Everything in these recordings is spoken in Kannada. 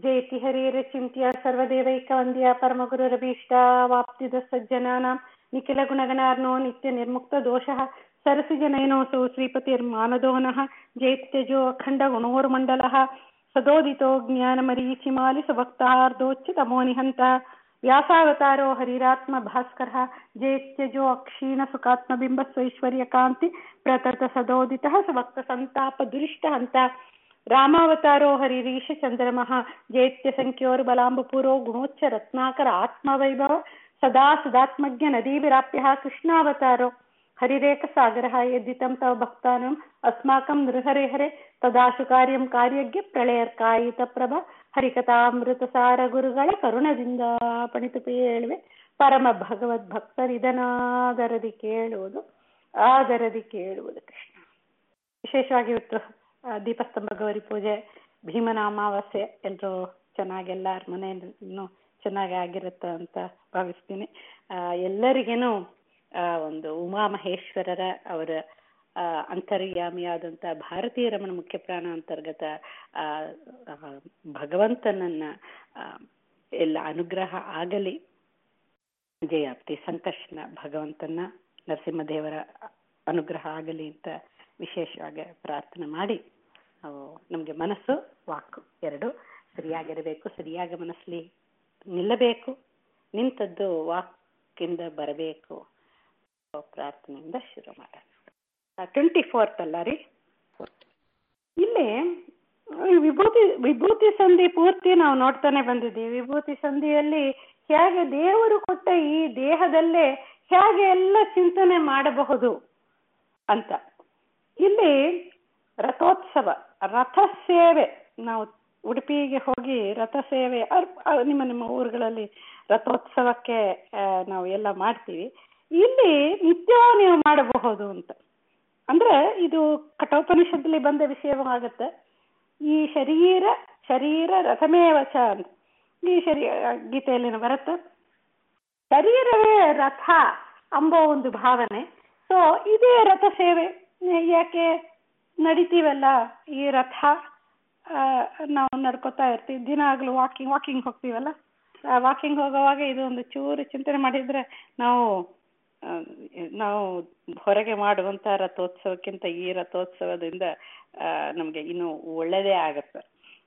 ಜಯತಿ ಹರಿರಚಿಂತ್ಯ ಸರ್ವದೇವೈಕವಂದ್ಯ ಪರಮಗುರುರಭೀಷ್ಟ ವಾಪ್ತಿದ ಸಜ್ಜನಾನಾಂ ನಿಖಿಲ ಗುಣಗಣಾರ್ನೋ ನಿತ್ಯ ನಿರ್ಮುಕ್ತ ದೋಷಃ ಸರಸಿಜನಯನೋऽಸौ ಶ್ರೀಪತಿರ್ಮಾನದೋನಃ ಜೈತ್ಯಜೋ ಅಖಂಡ ಗುಣೋರ್ಮण्डलः ಸದೋದಿतो ज्ञानमरीचिमालिसभक्तार्दोच्चितमो निहन्तः व्यासावतारो हरिरात्म भास्करः जयत्यजो अक्षीण सुखात्मबिम्बस्वैश्वर्यकान्ति प्रतत सदोदितः सुभक्तसन्तापदुरिष्टहन्त रामावतारो हरिरीश चन्द्रमः जयत्यसङ्ख्योर्बलाम्बपुरो गुणोच्च रत्नाकर आत्मवैभव सदा सदात्मज्ञ नदीविराप्यः कृष्णावतारो हरिरेकसागरः यद्दितं तव भक्तानाम् अस्माकं नृहरिहरे ತದಾಶು ಕಾರ್ಯಂ ಕಾರ್ಯಜ್ಞ ಪ್ರಳಯರ್ಕಾಯಿತ ಪ್ರಭ ಹರಿಕಥಾಮೃತಸಾರ ಗುರುಗಳ ಕರುಣದಿಂದ ಪಣಿತು ಪೇಳುವೆ ಪರಮ ಭಗವದ್ ಭಕ್ತರಿದನಾದರದಿ ಕೇಳುವುದು ಆದರದಿ ಕೇಳುವುದು ಕೃಷ್ಣ ವಿಶೇಷವಾಗಿ ಇವತ್ತು ದೀಪಸ್ತಂಭ ಗೌರಿ ಪೂಜೆ ಭೀಮನ ಅಮಾವಾಸ್ಯೆ ಎಲ್ಲರೂ ಚೆನ್ನಾಗಿ ಎಲ್ಲರ ಮನೆಯಲ್ಲೂ ಚೆನ್ನಾಗಿ ಆಗಿರುತ್ತೆ ಅಂತ ಭಾವಿಸ್ತೀನಿ ಎಲ್ಲರಿಗೇನು ಒಂದು ಉಮಾಮಹೇಶ್ವರರ ಅವರ ಅಂತರ್ಯಾಮಿಯಾದಂಥ ಭಾರತೀಯ ರಮಣ ಮುಖ್ಯ ಪ್ರಾಣ ಅಂತರ್ಗತ ಭಗವಂತನನ್ನ ಎಲ್ಲ ಅನುಗ್ರಹ ಆಗಲಿ ಜಯಾಪ್ತಿ ಸಂಕರ್ಷಣ ಭಗವಂತನ ನರಸಿಂಹದೇವರ ಅನುಗ್ರಹ ಆಗಲಿ ಅಂತ ವಿಶೇಷವಾಗಿ ಪ್ರಾರ್ಥನೆ ಮಾಡಿ ನಾವು ನಮಗೆ ಮನಸ್ಸು ವಾಕು ಎರಡು ಸರಿಯಾಗಿರಬೇಕು ಸರಿಯಾಗಿ ಮನಸ್ಸಲ್ಲಿ ನಿಲ್ಲಬೇಕು ನಿಂತದ್ದು ವಾಕಿಂದ ಬರಬೇಕು ಪ್ರಾರ್ಥನೆಯಿಂದ ಶುರು ಮಾಡೋಣ ಟ್ವೆಂಟಿ ಫೋರ್ತ್ ಅಲ್ಲ ರೀ ಇಲ್ಲಿ ವಿಭೂತಿ ವಿಭೂತಿ ಸಂಧಿ ಪೂರ್ತಿ ನಾವು ನೋಡ್ತಾನೆ ಬಂದಿದ್ದೀವಿ ವಿಭೂತಿ ಸಂಧಿಯಲ್ಲಿ ಹೇಗೆ ದೇವರು ಕೊಟ್ಟ ಈ ದೇಹದಲ್ಲೇ ಹೇಗೆ ಎಲ್ಲ ಚಿಂತನೆ ಮಾಡಬಹುದು ಅಂತ ಇಲ್ಲಿ ರಥೋತ್ಸವ ರಥ ಸೇವೆ ನಾವು ಉಡುಪಿಗೆ ಹೋಗಿ ರಥ ಸೇವೆ ನಿಮ್ಮ ನಿಮ್ಮ ಊರುಗಳಲ್ಲಿ ರಥೋತ್ಸವಕ್ಕೆ ನಾವು ಎಲ್ಲ ಮಾಡ್ತೀವಿ ಇಲ್ಲಿ ನಿತ್ಯ ನೀವು ಮಾಡಬಹುದು ಅಂತ ಅಂದ್ರೆ ಇದು ಕಠೋಪನಿಷತ್ತಲ್ಲಿ ಬಂದ ವಿಷಯವಾಗುತ್ತೆ ಈ ಶರೀರ ಶರೀರ ರಥಮೇವಚ ಅಂತ ಈ ಶರೀರ ಗೀತೆಯಲ್ಲಿ ಬರುತ್ತೆ ಶರೀರವೇ ರಥ ಅಂಬೋ ಒಂದು ಭಾವನೆ ಸೊ ಇದೇ ರಥ ಸೇವೆ ಯಾಕೆ ನಡಿತೀವಲ್ಲ ಈ ರಥ ನಾವು ನಡ್ಕೋತಾ ಇರ್ತೀವಿ ದಿನ ಆಗಲೂ ವಾಕಿಂಗ್ ವಾಕಿಂಗ್ ಹೋಗ್ತೀವಲ್ಲ ವಾಕಿಂಗ್ ಹೋಗುವಾಗ ಇದು ಒಂದು ಚೂರು ಚಿಂತನೆ ಮಾಡಿದ್ರೆ ನಾವು ನಾವು ಹೊರಗೆ ಮಾಡುವಂತ ರಥೋತ್ಸವಕ್ಕಿಂತ ಈ ರಥೋತ್ಸವದಿಂದ ನಮಗೆ ಇನ್ನು ಒಳ್ಳೆಯದೇ ಆಗತ್ತೆ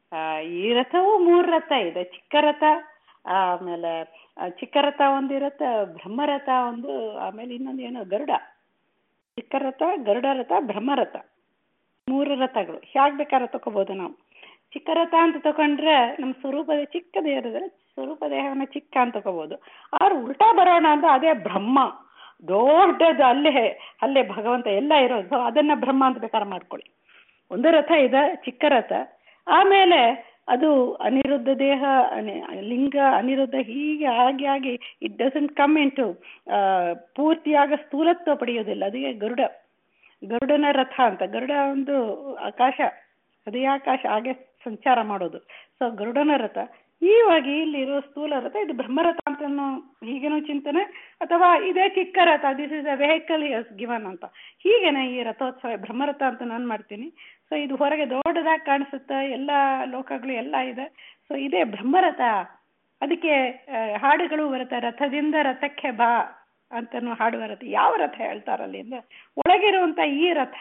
ಈ ರಥವು ಮೂರು ರಥ ಇದೆ ಚಿಕ್ಕ ರಥ ಆಮೇಲೆ ಚಿಕ್ಕ ರಥ ಒಂದಿರತ್ತೆ ಬ್ರಹ್ಮರಥ ಒಂದು ಆಮೇಲೆ ಇನ್ನೊಂದು ಏನೋ ಗರುಡ ಚಿಕ್ಕ ರಥ ಗರುಡ ರಥ ಬ್ರಹ್ಮರಥ ಮೂರು ರಥಗಳು ಹೇಗೆ ಬೇಕಾದ್ರೆ ತಗೋಬಹುದು ನಾವು ಚಿಕ್ಕ ರಥ ಅಂತ ತಗೊಂಡ್ರೆ ನಮ್ಮ ಸ್ವರೂಪದ ಚಿಕ್ಕ ದೇಹದಲ್ಲಿ ಸ್ವರೂಪ ದೇಹವನ್ನ ಚಿಕ್ಕ ಅಂತ ತಗೋಬಹುದು ಆದ್ರೆ ಉಲ್ಟಾ ಬರೋಣ ಅಂತ ಅದೇ ಬ್ರಹ್ಮ ದೊಡ್ಡದು ಅಲ್ಲೇ ಅಲ್ಲೇ ಭಗವಂತ ಎಲ್ಲ ಇರೋದು ಅದನ್ನ ಬ್ರಹ್ಮ ಅಂತ ಬೇಕಾದ್ರೆ ಮಾಡ್ಕೊಳ್ಳಿ ಒಂದು ರಥ ಇದೆ ಚಿಕ್ಕ ರಥ ಆಮೇಲೆ ಅದು ಅನಿರುದ್ಧ ದೇಹ ಲಿಂಗ ಅನಿರುದ್ಧ ಹೀಗೆ ಆಗಿ ಆಗಿ ಇಟ್ ಡಸಂಟ್ ಕಮ್ ಇಂಟು ಪೂರ್ತಿಯಾಗ ಸ್ಥೂಲತ್ವ ಪಡೆಯೋದಿಲ್ಲ ಅದಕ್ಕೆ ಗರುಡ ಗರುಡನ ರಥ ಅಂತ ಗರುಡ ಒಂದು ಆಕಾಶ ಅದೇ ಆಕಾಶ ಹಾಗೆ ಸಂಚಾರ ಮಾಡೋದು ಸೊ ಗರುಡನ ರಥ ಈವಾಗಿ ಇಲ್ಲಿರೋ ಸ್ಥೂಲ ರಥ ಇದು ಬ್ರಹ್ಮರಥ ಅಂತ ಹೀಗೇನೋ ಚಿಂತನೆ ಅಥವಾ ಇದೇ ಚಿಕ್ಕ ರಥ this is a vehicle is given ಅಂತ ಹೀಗೇನೆ ಈ ರಥೋತ್ಸವ ಬ್ರಹ್ಮರಥ ಅಂತ ನಾನು ಮಾಡ್ತೀನಿ ಸೊ ಇದು ಹೊರಗೆ ದೊಡ್ಡದಾಗಿ ಕಾಣಿಸುತ್ತೆ ಎಲ್ಲ ಲೋಕಗಳು ಎಲ್ಲ ಇದೆ ಸೊ ಇದೇ ಬ್ರಹ್ಮರಥ ಅದಕ್ಕೆ ಹಾಡುಗಳು ಬರುತ್ತೆ ರಥದಿಂದ ರಥಕ್ಕೆ ಬಾ ಅಂತನೂ ಹಾಡು ಬರುತ್ತೆ ಯಾವ ರಥ ಹೇಳ್ತಾರಲ್ಲಿ ಅಂದ್ರೆ ಒಳಗಿರುವಂತ ಈ ರಥ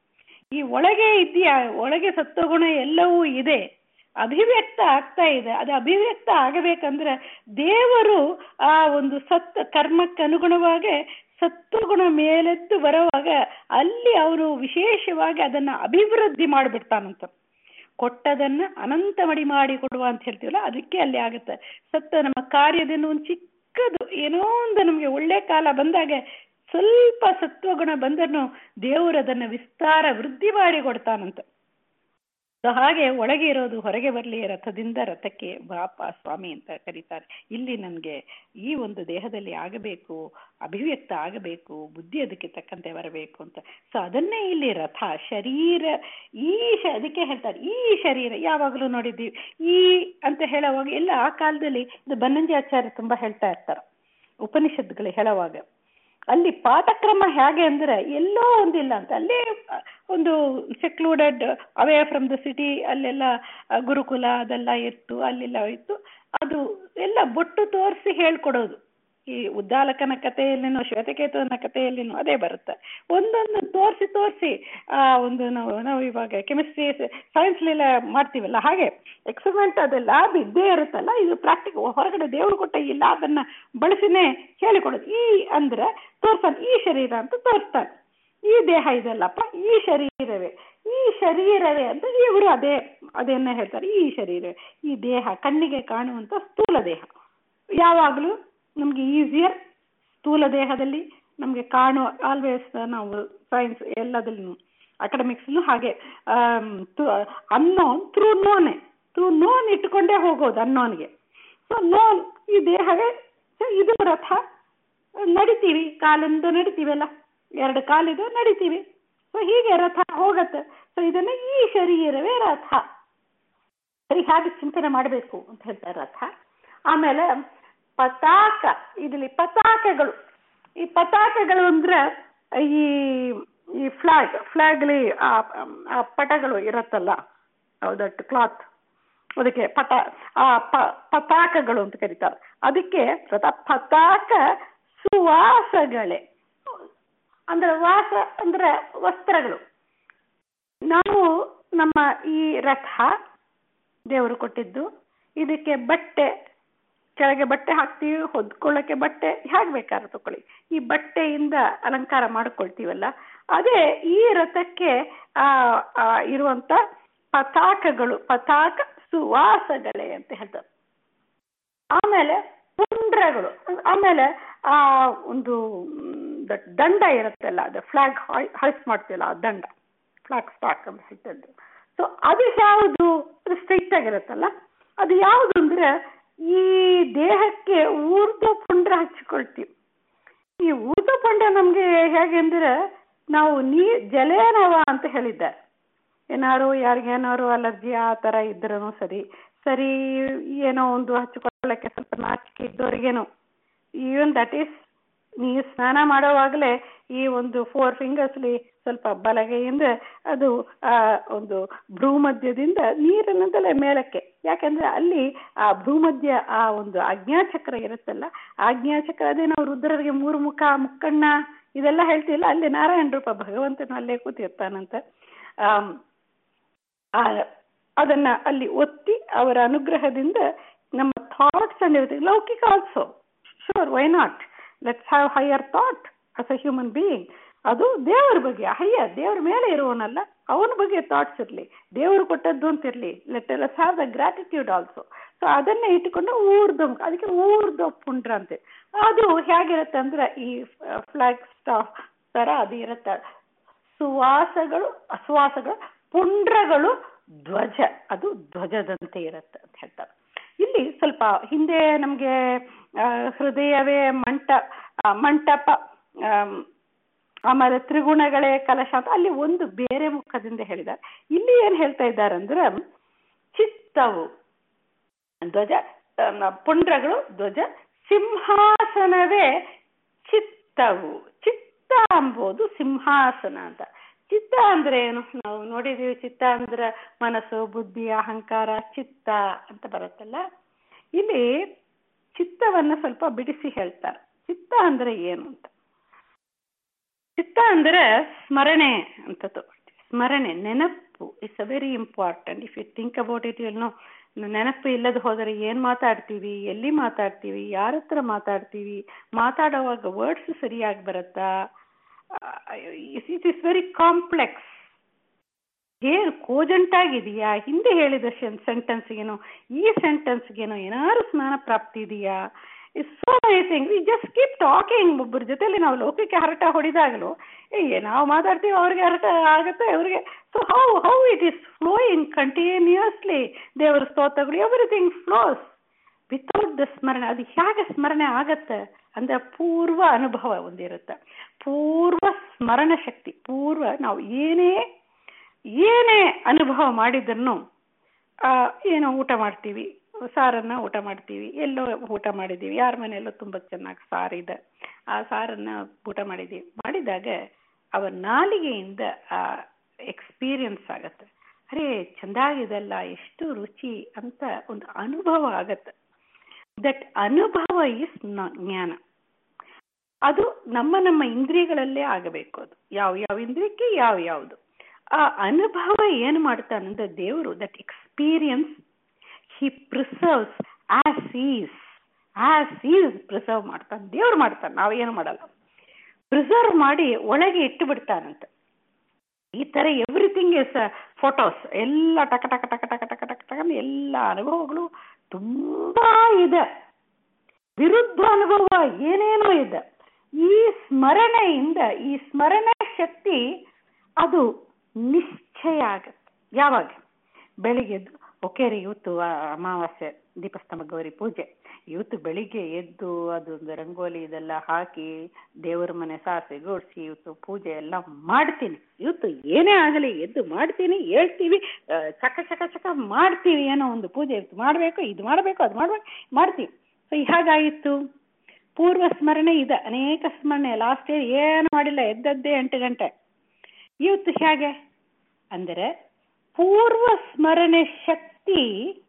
ಈ ಒಳಗೆ ಇದೆಯಾ ಒಳಗೆ ಸತ್ವಗುಣ ಎಲ್ಲವೂ ಇದೆ ಅಭಿವ್ಯಕ್ತ ಆಗ್ತಾ ಇದೆ ಅದು ಅಭಿವ್ಯಕ್ತ ಆಗಬೇಕಂದ್ರೆ ದೇವರು ಆ ಒಂದು ಸತ್ ಕರ್ಮಕ್ಕೆ ಅನುಗುಣವಾಗಿ ಸತ್ವಗುಣ ಮೇಲೆದ್ದು ಬರುವಾಗ ಅಲ್ಲಿ ಅವರು ವಿಶೇಷವಾಗಿ ಅದನ್ನ ಅಭಿವೃದ್ಧಿ ಮಾಡಿಬಿಡ್ತಾನಂತ ಕೊಟ್ಟದನ್ನ ಅನಂತ ಮಡಿ ಮಾಡಿ ಕೊಡುವ ಅಂತ ಹೇಳ್ತೀವಲ್ಲ ಅದಕ್ಕೆ ಅಲ್ಲಿ ಆಗುತ್ತೆ ಸತ್ತ ನಮ್ಮ ಕಾರ್ಯದಿಂದ ಒಂದು ಚಿಕ್ಕದು ಏನೋ ಒಂದು ನಮಗೆ ಒಳ್ಳೆ ಕಾಲ ಬಂದಾಗ ಸ್ವಲ್ಪ ಸತ್ವಗುಣ ಬಂದನು ದೇವರು ಅದನ್ನ ವಿಸ್ತಾರ ವೃದ್ಧಿ ಮಾಡಿ ಕೊಡ್ತಾನಂತ ಸೊ ಹಾಗೆ ಒಳಗೆ ಇರೋದು ಹೊರಗೆ ಬರಲಿ ರಥದಿಂದ ರಥಕ್ಕೆ ಬಾಪ ಸ್ವಾಮಿ ಅಂತ ಕರೀತಾರೆ ಇಲ್ಲಿ ನನಗೆ ಈ ಒಂದು ದೇಹದಲ್ಲಿ ಆಗಬೇಕು ಅಭಿವ್ಯಕ್ತ ಆಗಬೇಕು ಬುದ್ಧಿ ಅದಕ್ಕೆ ತಕ್ಕಂತೆ ಬರಬೇಕು ಅಂತ ಸೊ ಅದನ್ನೇ ಇಲ್ಲಿ ರಥ ಶರೀರ ಈ ಅದಕ್ಕೆ ಹೇಳ್ತಾರೆ ಈ ಶರೀರ ಯಾವಾಗಲೂ ನೋಡಿದ್ದೀವಿ ಈ ಅಂತ ಹೇಳುವಾಗ ಎಲ್ಲ ಆ ಕಾಲದಲ್ಲಿ ಇದು ಬನ್ನಂಜಿ ಆಚಾರ್ಯ ತುಂಬಾ ಹೇಳ್ತಾ ಇರ್ತಾರೆ ಉಪನಿಷತ್ಗಳು ಹೇಳುವಾಗ ಅಲ್ಲಿ ಪಾಠಕ್ರಮ ಹೇಗೆ ಅಂದ್ರೆ ಎಲ್ಲೋ ಒಂದಿಲ್ಲ ಅಂತ ಅಲ್ಲೇ ಒಂದು secluded away from the city ಅಲ್ಲೆಲ್ಲ ಗುರುಕುಲ ಅದೆಲ್ಲ ಇತ್ತು ಅಲ್ಲೆಲ್ಲ ಇತ್ತು ಅದು ಎಲ್ಲ ಬೊಟ್ಟು ತೋರಿಸಿ ಹೇಳ್ಕೊಡೋದು ಈ ಉದ್ದಾಲಕನ ಕಥೆಯಲ್ಲಿನೂ ಶ್ವೇತಕೇತುವನ ಕಥೆಯಲ್ಲಿನೂ ಅದೇ ಬರುತ್ತೆ ಒಂದೊಂದು ತೋರಿಸಿ ತೋರಿಸಿ ಆ ಒಂದು ನಾವು ನಾವು ಇವಾಗ ಕೆಮಿಸ್ಟ್ರಿ ಸೈನ್ಸ್ಲೆಲ್ಲ ಮಾಡ್ತೀವಲ್ಲ ಹಾಗೆ ಎಕ್ಸ್ಪೆರಿಮೆಂಟ್ ಅದು ಲ್ಯಾಬ್ ಇದ್ದೇ ಇರುತ್ತಲ್ಲ ಇದು ಪ್ರಾಕ್ಟಿಕ್ ಹೊರಗಡೆ ದೇವರು ಕೊಟ್ಟ ಈ ಲ್ಯಾಬನ್ನು ಬಳಸಿನೇ ಹೇಳಿಕೊಡೋದು ಈ ಅಂದ್ರೆ ತೋರ್ಸಾನೆ ಈ ಶರೀರ ಅಂತ ತೋರಿಸ್ತಾನೆ ಈ ದೇಹ ಇದೆಲ್ಲಪ್ಪ ಈ ಶರೀರವೇ ಈ ಶರೀರವೇ ಅಂತ ಇವರು ಅದೇ ಅದನ್ನೇ ಹೇಳ್ತಾರೆ ಈ ಶರೀರ ಈ ದೇಹ ಕಣ್ಣಿಗೆ ಕಾಣುವಂತ ಸ್ಥೂಲ ದೇಹ ಯಾವಾಗಲೂ ನಮಗೆ ಈಸಿಯರ್ ಸ್ಥೂಲ ದೇಹದಲ್ಲಿ ನಮಗೆ ಕಾಣುವ ಆಲ್ವೇಸ್ ನಾವು ಸೈನ್ಸ್ ಎಲ್ಲದಲ್ಲೂ ಅಕಾಡೆಮಿಕ್ಸ್ನು ಹಾಗೆ unknown through known through known ಇಟ್ಕೊಂಡೇ ಹೋಗೋದು ಅನ್ನೋನ್ಗೆ ಸೊ ನೋನ್ ಈ ದೇಹವೇ ಇದು ರಥ ನಡಿತೀವಿ ಕಾಲಿಂದ ನಡಿತೀವಲ್ಲ ಎರಡು ಕಾಲಿದು ನಡಿತೀವಿ ಸೊ ಹೀಗೆ ರಥ ಹೋಗತ್ತೆ ಸೊ ಇದನ್ನ ಈ ಶರೀರವೇ ರಥ ಸರಿ ಹಾಗೆ ಚಿಂತನೆ ಮಾಡಬೇಕು ಅಂತ ಹೇಳ್ತಾರೆ ರಥ ಆಮೇಲೆ ಪತಾಕ ಇದರಲ್ಲಿ ಪತಾಕಗಳು ಈ ಪತಾಕಗಳು ಅಂದ್ರೆ ಈ ಈ ಫ್ಲಾಗ್ ಫ್ಲಾಗ್ಲಿ ಆ ಪಟಗಳು ಇರುತ್ತಲ್ಲ ದಟ್ ಕ್ಲಾತ್ ಅದಕ್ಕೆ ಪಟ ಆ ಪತಾಕಗಳು ಅಂತ ಕರೀತಾರೆ ಅದಕ್ಕೆ ಪತಾಕ ಸುವಾಸಗಳೇ ಅಂದ್ರೆ ವಾಸ ಅಂದ್ರೆ ವಸ್ತ್ರಗಳು ನಾವು ನಮ್ಮ ಈ ರಥ ದೇವರು ಕೊಟ್ಟಿದ್ದು ಇದಕ್ಕೆ ಬಟ್ಟೆ ಕೆಳಗೆ ಬಟ್ಟೆ ಹಾಕ್ತೀವಿ ಹೊದ್ಕೊಳ್ಳೋಕೆ ಬಟ್ಟೆ ಹೇಗೆ ಬೇಕಾದ್ರೆ ತಗೊಳ್ಳಿ ಈ ಬಟ್ಟೆಯಿಂದ ಅಲಂಕಾರ ಮಾಡ್ಕೊಳ್ತೀವಲ್ಲ ಅದೇ ಈ ರಥಕ್ಕೆ ಆ ಇರುವಂತ ಪತಾಕಗಳು ಪತಾಕ ಸುವಾಸಗಳೇ ಅಂತ ಹೇಳ್ತಾರೆ ಆಮೇಲೆ ಪುಂಡ್ರಗಳು ಆಮೇಲೆ ಆ ಒಂದು ದಂಡ ಇರುತ್ತಲ್ಲ ಅದು ಫ್ಲಾಗ್ ಹಾಯ್ಸ್ ಮಾಡ್ತೀವಲ್ಲ ಆ ದಂಡ ಫ್ಲಾಗ್ ಸ್ಟಾಕ್ ಅಂತ ಸಿಗ್ತದ್ದು ಸೊ ಅದು ಯಾವುದು ಅದು ಸ್ಟ್ರೈಟ್ ಆಗಿರುತ್ತಲ್ಲ ಅದು ಯಾವುದು ಅಂದ್ರೆ ಈ ದೇಹಕ್ಕೆ ಊರ್ಧ್ವ ಪುಂಡ್ರ ಹಚ್ಚಿಕೊಳ್ತೀವಿ ಈ ಊರ್ಧ್ವ ಪುಂಡ್ರ ನಮ್ಗೆ ಹೇಗೆ ಅಂದ್ರೆ ನಾವು ನೀ ಜಲೇನವ ಅಂತ ಹೇಳಿದ್ದಾರೆ ಏನಾರು ಯಾರಿಗೇನಾರು ಅಲರ್ಜಿ ಆ ತರ ಇದ್ರೂ ಸರಿ ಸರಿ ಏನೋ ಒಂದು ಹಚ್ಚಿಕೊಳ್ಳಕ್ಕೆ ಸ್ವಲ್ಪ ನಾಚಿಕೆ ಇದ್ದವ್ರಿಗೇನು ಈವನ್ ದಟ್ ಈಸ್ ನೀವು ಸ್ನಾನ ಮಾಡೋವಾಗಲೇ ಈ ಒಂದು ಫೋರ್ ಫಿಂಗರ್ಸ್ಲಿ ಸ್ವಲ್ಪ ಬಲಗೈಯಿಂದ ಅದು ಆ ಒಂದು ಭ್ರೂಮಧ್ಯದಿಂದ ನೀರಿನದಲ್ಲೇ ಮೇಲಕ್ಕೆ ಯಾಕಂದ್ರೆ ಅಲ್ಲಿ ಆ ಭ್ರೂಮಧ್ಯ ಆ ಒಂದು ಆಜ್ಞಾಚಕ್ರ ಇರುತ್ತಲ್ಲ ಆಜ್ಞಾಚಕ್ರ ಅದೇ ನಾವು ರುದ್ರರಿಗೆ ಮೂರು ಮುಖ ಮುಕ್ಕಣ್ಣ ಇದೆಲ್ಲ ಹೇಳ್ತೀವಲ್ಲ ಅಲ್ಲಿ ನಾರಾಯಣ ರೂಪ ಭಗವಂತನು ಅಲ್ಲೇ ಕೂತಿರ್ತಾನಂತ ಅದನ್ನ ಅಲ್ಲಿ ಒತ್ತಿ ಅವರ ಅನುಗ್ರಹದಿಂದ ನಮ್ಮ ಥಾಟ್ಸ್ ಅಂಡ್ ಇರುತ್ತೆ ಲೌಕಿಕ also sure why not let's have higher thought as a human being ಅದು ದೇವರ ಬಗ್ಗೆ ಹೈಯರ್ ದೇವರ ಮೇಲೆ ಇರುವವನಲ್ಲ ಅವನ ಬಗ್ಗೆ ಥಾಟ್ಸ್ ಇರಲಿ ದೇವರು ಕೊಟ್ಟದ್ದು ಅಂತ ಇರಲಿ let all have the gratitude also so ಅದನ್ನೇ ಇಟ್ಟುಕೊಂಡು ಊರ್ಧ್ವ ಅದಕ್ಕೆ ಊರ್ಧ್ವ ಪುಂಡ್ರ ಅಂತೆ ಅದು ಹೇಗಿರುತ್ತೆ ಅಂದ್ರೆ ಈ ಫ್ಲಾಗ್ ಸ್ಟಾಫ್ ತರ ಅದು ಇರುತ್ತೆ ಸುವಾಸಗಳು ಅಸುವಾಸಗಳು ಪುಂಡ್ರಗಳು ಧ್ವಜ ಅದು ಧ್ವಜದಂತೆ ಇರುತ್ತೆ ಅಂತ ಹೇಳ್ತಾರೆ ಇಲ್ಲಿ ಸ್ವಲ್ಪ ಹಿಂದೆ ನಮಗೆ ಹೃದಯವೇ ಮಂಟ ಮಂಟಪ ಆಮೇಲೆ ತ್ರಿಗುಣಗಳೇ ಕಲಶ ಅಂತ ಅಲ್ಲಿ ಒಂದು ಬೇರೆ ಮುಖದಿಂದ ಹೇಳಿದ್ದಾರೆ ಇಲ್ಲಿ ಏನ್ ಹೇಳ್ತಾ ಇದ್ದಾರೆ ಅಂದ್ರೆ ಚಿತ್ತವು ಧ್ವಜ ಪುಂಡ್ರಗಳು ಧ್ವಜ ಸಿಂಹಾಸನವೇ ಚಿತ್ತವು ಚಿತ್ತ ಎಂಬುದು ಸಿಂಹಾಸನ ಅಂತ ಚಿತ್ತ ಅಂದ್ರೆ ಏನು ನಾವು ನೋಡಿದೀವಿ ಚಿತ್ತ ಅಂದ್ರೆ ಮನಸ್ಸು ಬುದ್ಧಿ ಅಹಂಕಾರ ಚಿತ್ತ ಅಂತ ಬರುತ್ತಲ್ಲ ಇಲ್ಲಿ ಚಿತ್ತವನ್ನ ಸ್ವಲ್ಪ ಬಿಡಿಸಿ ಹೇಳ್ತಾರೆ ಚಿತ್ತ ಅಂದ್ರೆ ಏನು ಅಂತ ಚಿತ್ತ ಅಂದ್ರೆ ಸ್ಮರಣೆ ಅಂತ ತಗೊಳ್ತೀವಿ ಸ್ಮರಣೆ ನೆನಪು it's a very important if you think about it you know ನೆನಪು ಇಲ್ಲದ ಹೋದರೆ ಏನ್ ಮಾತಾಡ್ತೀವಿ ಎಲ್ಲಿ ಮಾತಾಡ್ತೀವಿ ಯಾರ ಹತ್ರ ಮಾತಾಡ್ತೀವಿ ಮಾತಾಡುವಾಗ ವರ್ಡ್ಸ್ ಸರಿಯಾಗಿ ಬರುತ್ತಾ ಇಟ್ ಇಸ್ ವೆರಿ ಕಾಂಪ್ಲೆಕ್ಸ್ ಏನು ಕೋಜೆಂಟ್ ಆಗಿದೆಯಾ ಹಿಂದೆ ಹೇಳಿದ ಸೆಂಟೆನ್ಸ್ಗೇನೋ ಈ ಸೆಂಟೆನ್ಸ್ಗೇನೋ ಏನಾದ್ರು ಸ್ನಾನ ಪ್ರಾಪ್ತಿ ಇದೆಯಾ it's so many thing we just keep talking ಒಬ್ಬರ ಜೊತೆಲಿ ನಾವು ಲೌಕಿಕ ಹರಟ ಹೊಡಿದಾಗಲೂ ಏ ನಾವು ಮಾತಾಡ್ತೀವಿ ಅವ್ರಿಗೆ ಹರಟ ಆಗುತ್ತೆ ಅವ್ರಿಗೆ so how how it is flowing continuously ದೇವರ ಸ್ತೋತ್ರಗಳು ಎವ್ರಿಥಿಂಗ್ ಫ್ಲೋಸ್ ವಿತೌಟ್ ದ ಸ್ಮರಣೆ ಅದು ಹೇಗೆ ಸ್ಮರಣೆ ಆಗತ್ತೆ ಅಂದ್ರೆ ಪೂರ್ವ ಅನುಭವ ಒಂದಿರುತ್ತೆ ಪೂರ್ವ ಸ್ಮರಣ ಶಕ್ತಿ ಪೂರ್ವ ನಾವು ಏನೇ ಏನೇ ಅನುಭವ ಮಾಡಿದ್ರು ಏನೋ ಊಟ ಮಾಡ್ತೀವಿ ಸಾರನ್ನ ಊಟ ಮಾಡ್ತೀವಿ ಎಲ್ಲೋ ಊಟ ಮಾಡಿದ್ದೀವಿ ಯಾರ ಮನೆಯಲ್ಲೋ ತುಂಬ ಚೆನ್ನಾಗಿ ಸಾರಿದೆ ಆ ಸಾರನ್ನ ಊಟ ಮಾಡಿದ್ವಿ ಮಾಡಿದಾಗ ಅವರ ನಾಲಿಗೆಯಿಂದ ಆ ಎಕ್ಸ್ಪೀರಿಯನ್ಸ್ ಆಗತ್ತೆ ಅರೆ ಚಂದಾಗಿದೆಲ್ಲ ಎಷ್ಟು ರುಚಿ ಅಂತ ಒಂದು ಅನುಭವ ಆಗತ್ತೆ ದಟ್ ಅನುಭವ ಇಸ್ ಜ್ಞಾನ ಅದು ನಮ್ಮ ನಮ್ಮ ಇಂದ್ರಿಯಗಳಲ್ಲೇ ಆಗಬೇಕು ಅದು ಯಾವ ಯಾವ ಇಂದ್ರಿಯಕ್ಕೆ ಯಾವ ಯಾವುದು ಆ ಅನುಭವ ಏನು ಮಾಡ್ತಾನಂದ್ರೆ ದೇವರು that experience he preserves as is as is preserve ಮಾಡ್ತಾನೆ ದೇವ್ರು ಮಾಡ್ತಾನೆ ನಾವೇನು ಮಾಡಲ್ಲ ಪ್ರಿಸರ್ವ್ ಮಾಡಿ ಒಳಗೆ ಇಟ್ಟು ಬಿಡ್ತಾನಂತೆ ಈ ತರ ಎವ್ರಿಥಿಂಗ್ ಇಸ್ ಫೋಟೋಸ್ ಎಲ್ಲ ಟಕ ಟಕ ಟಕ ಟಕ ಟಕ ಟಕ ಟಕ ಎಲ್ಲ ಅನುಭವಗಳು ತುಂಬಾ ಇದೆ ವಿರುದ್ಧ ಅನುಭವ ಏನೇನೋ ಇದೆ ಈ ಸ್ಮರಣೆಯಿಂದ ಈ ಸ್ಮರಣೆ ಶಕ್ತಿ ಅದು ನಿಶ್ಚಯ ಆಗತ್ತೆ ಯಾವಾಗ ಬೆಳಿಗ್ಗೆ ಎದ್ದು ಓಕೆ ರೀ ಇವತ್ತು ಅಮಾವಾಸ್ಯೆ ದೀಪಸ್ತಂಭ ಗೌರಿ ಪೂಜೆ ಇವತ್ತು ಬೆಳಿಗ್ಗೆ ಎದ್ದು ಅದೊಂದು ರಂಗೋಲಿ ಇದೆಲ್ಲ ಹಾಕಿ ದೇವರ ಮನೆ ಸಾರಿಸಿ ಗುಡಿಸಿ ಇವತ್ತು ಪೂಜೆ ಎಲ್ಲ ಮಾಡ್ತೀನಿ ಇವತ್ತು ಏನೇ ಆಗಲಿ ಎದ್ದು ಮಾಡ್ತೀನಿ ಹೇಳ್ತೀವಿ ಚಕ ಚಕ ಚಕ ಮಾಡ್ತೀವಿ ಏನೋ ಒಂದು ಪೂಜೆ ಇವತ್ತು ಮಾಡಬೇಕು ಇದು ಮಾಡಬೇಕು ಅದು ಮಾಡ್ಬೇಕು ಮಾಡ್ತೀವಿ ಸೊ ಹೇಗಾಗಿತ್ತು ಪೂರ್ವ ಸ್ಮರಣೆ ಇದೆ ಅನೇಕ ಸ್ಮರಣೆ ಲಾಸ್ಟ್ ಇಯರ್ ಏನು ಮಾಡಿಲ್ಲ ಎದ್ದದ್ದೇ ಎಂಟು ಗಂಟೆ ಇವತ್ತು ಹೇಗೆ ಅಂದರೆ ಪೂರ್ವ ಸ್ಮರಣೆ ಶಕ್ತಿ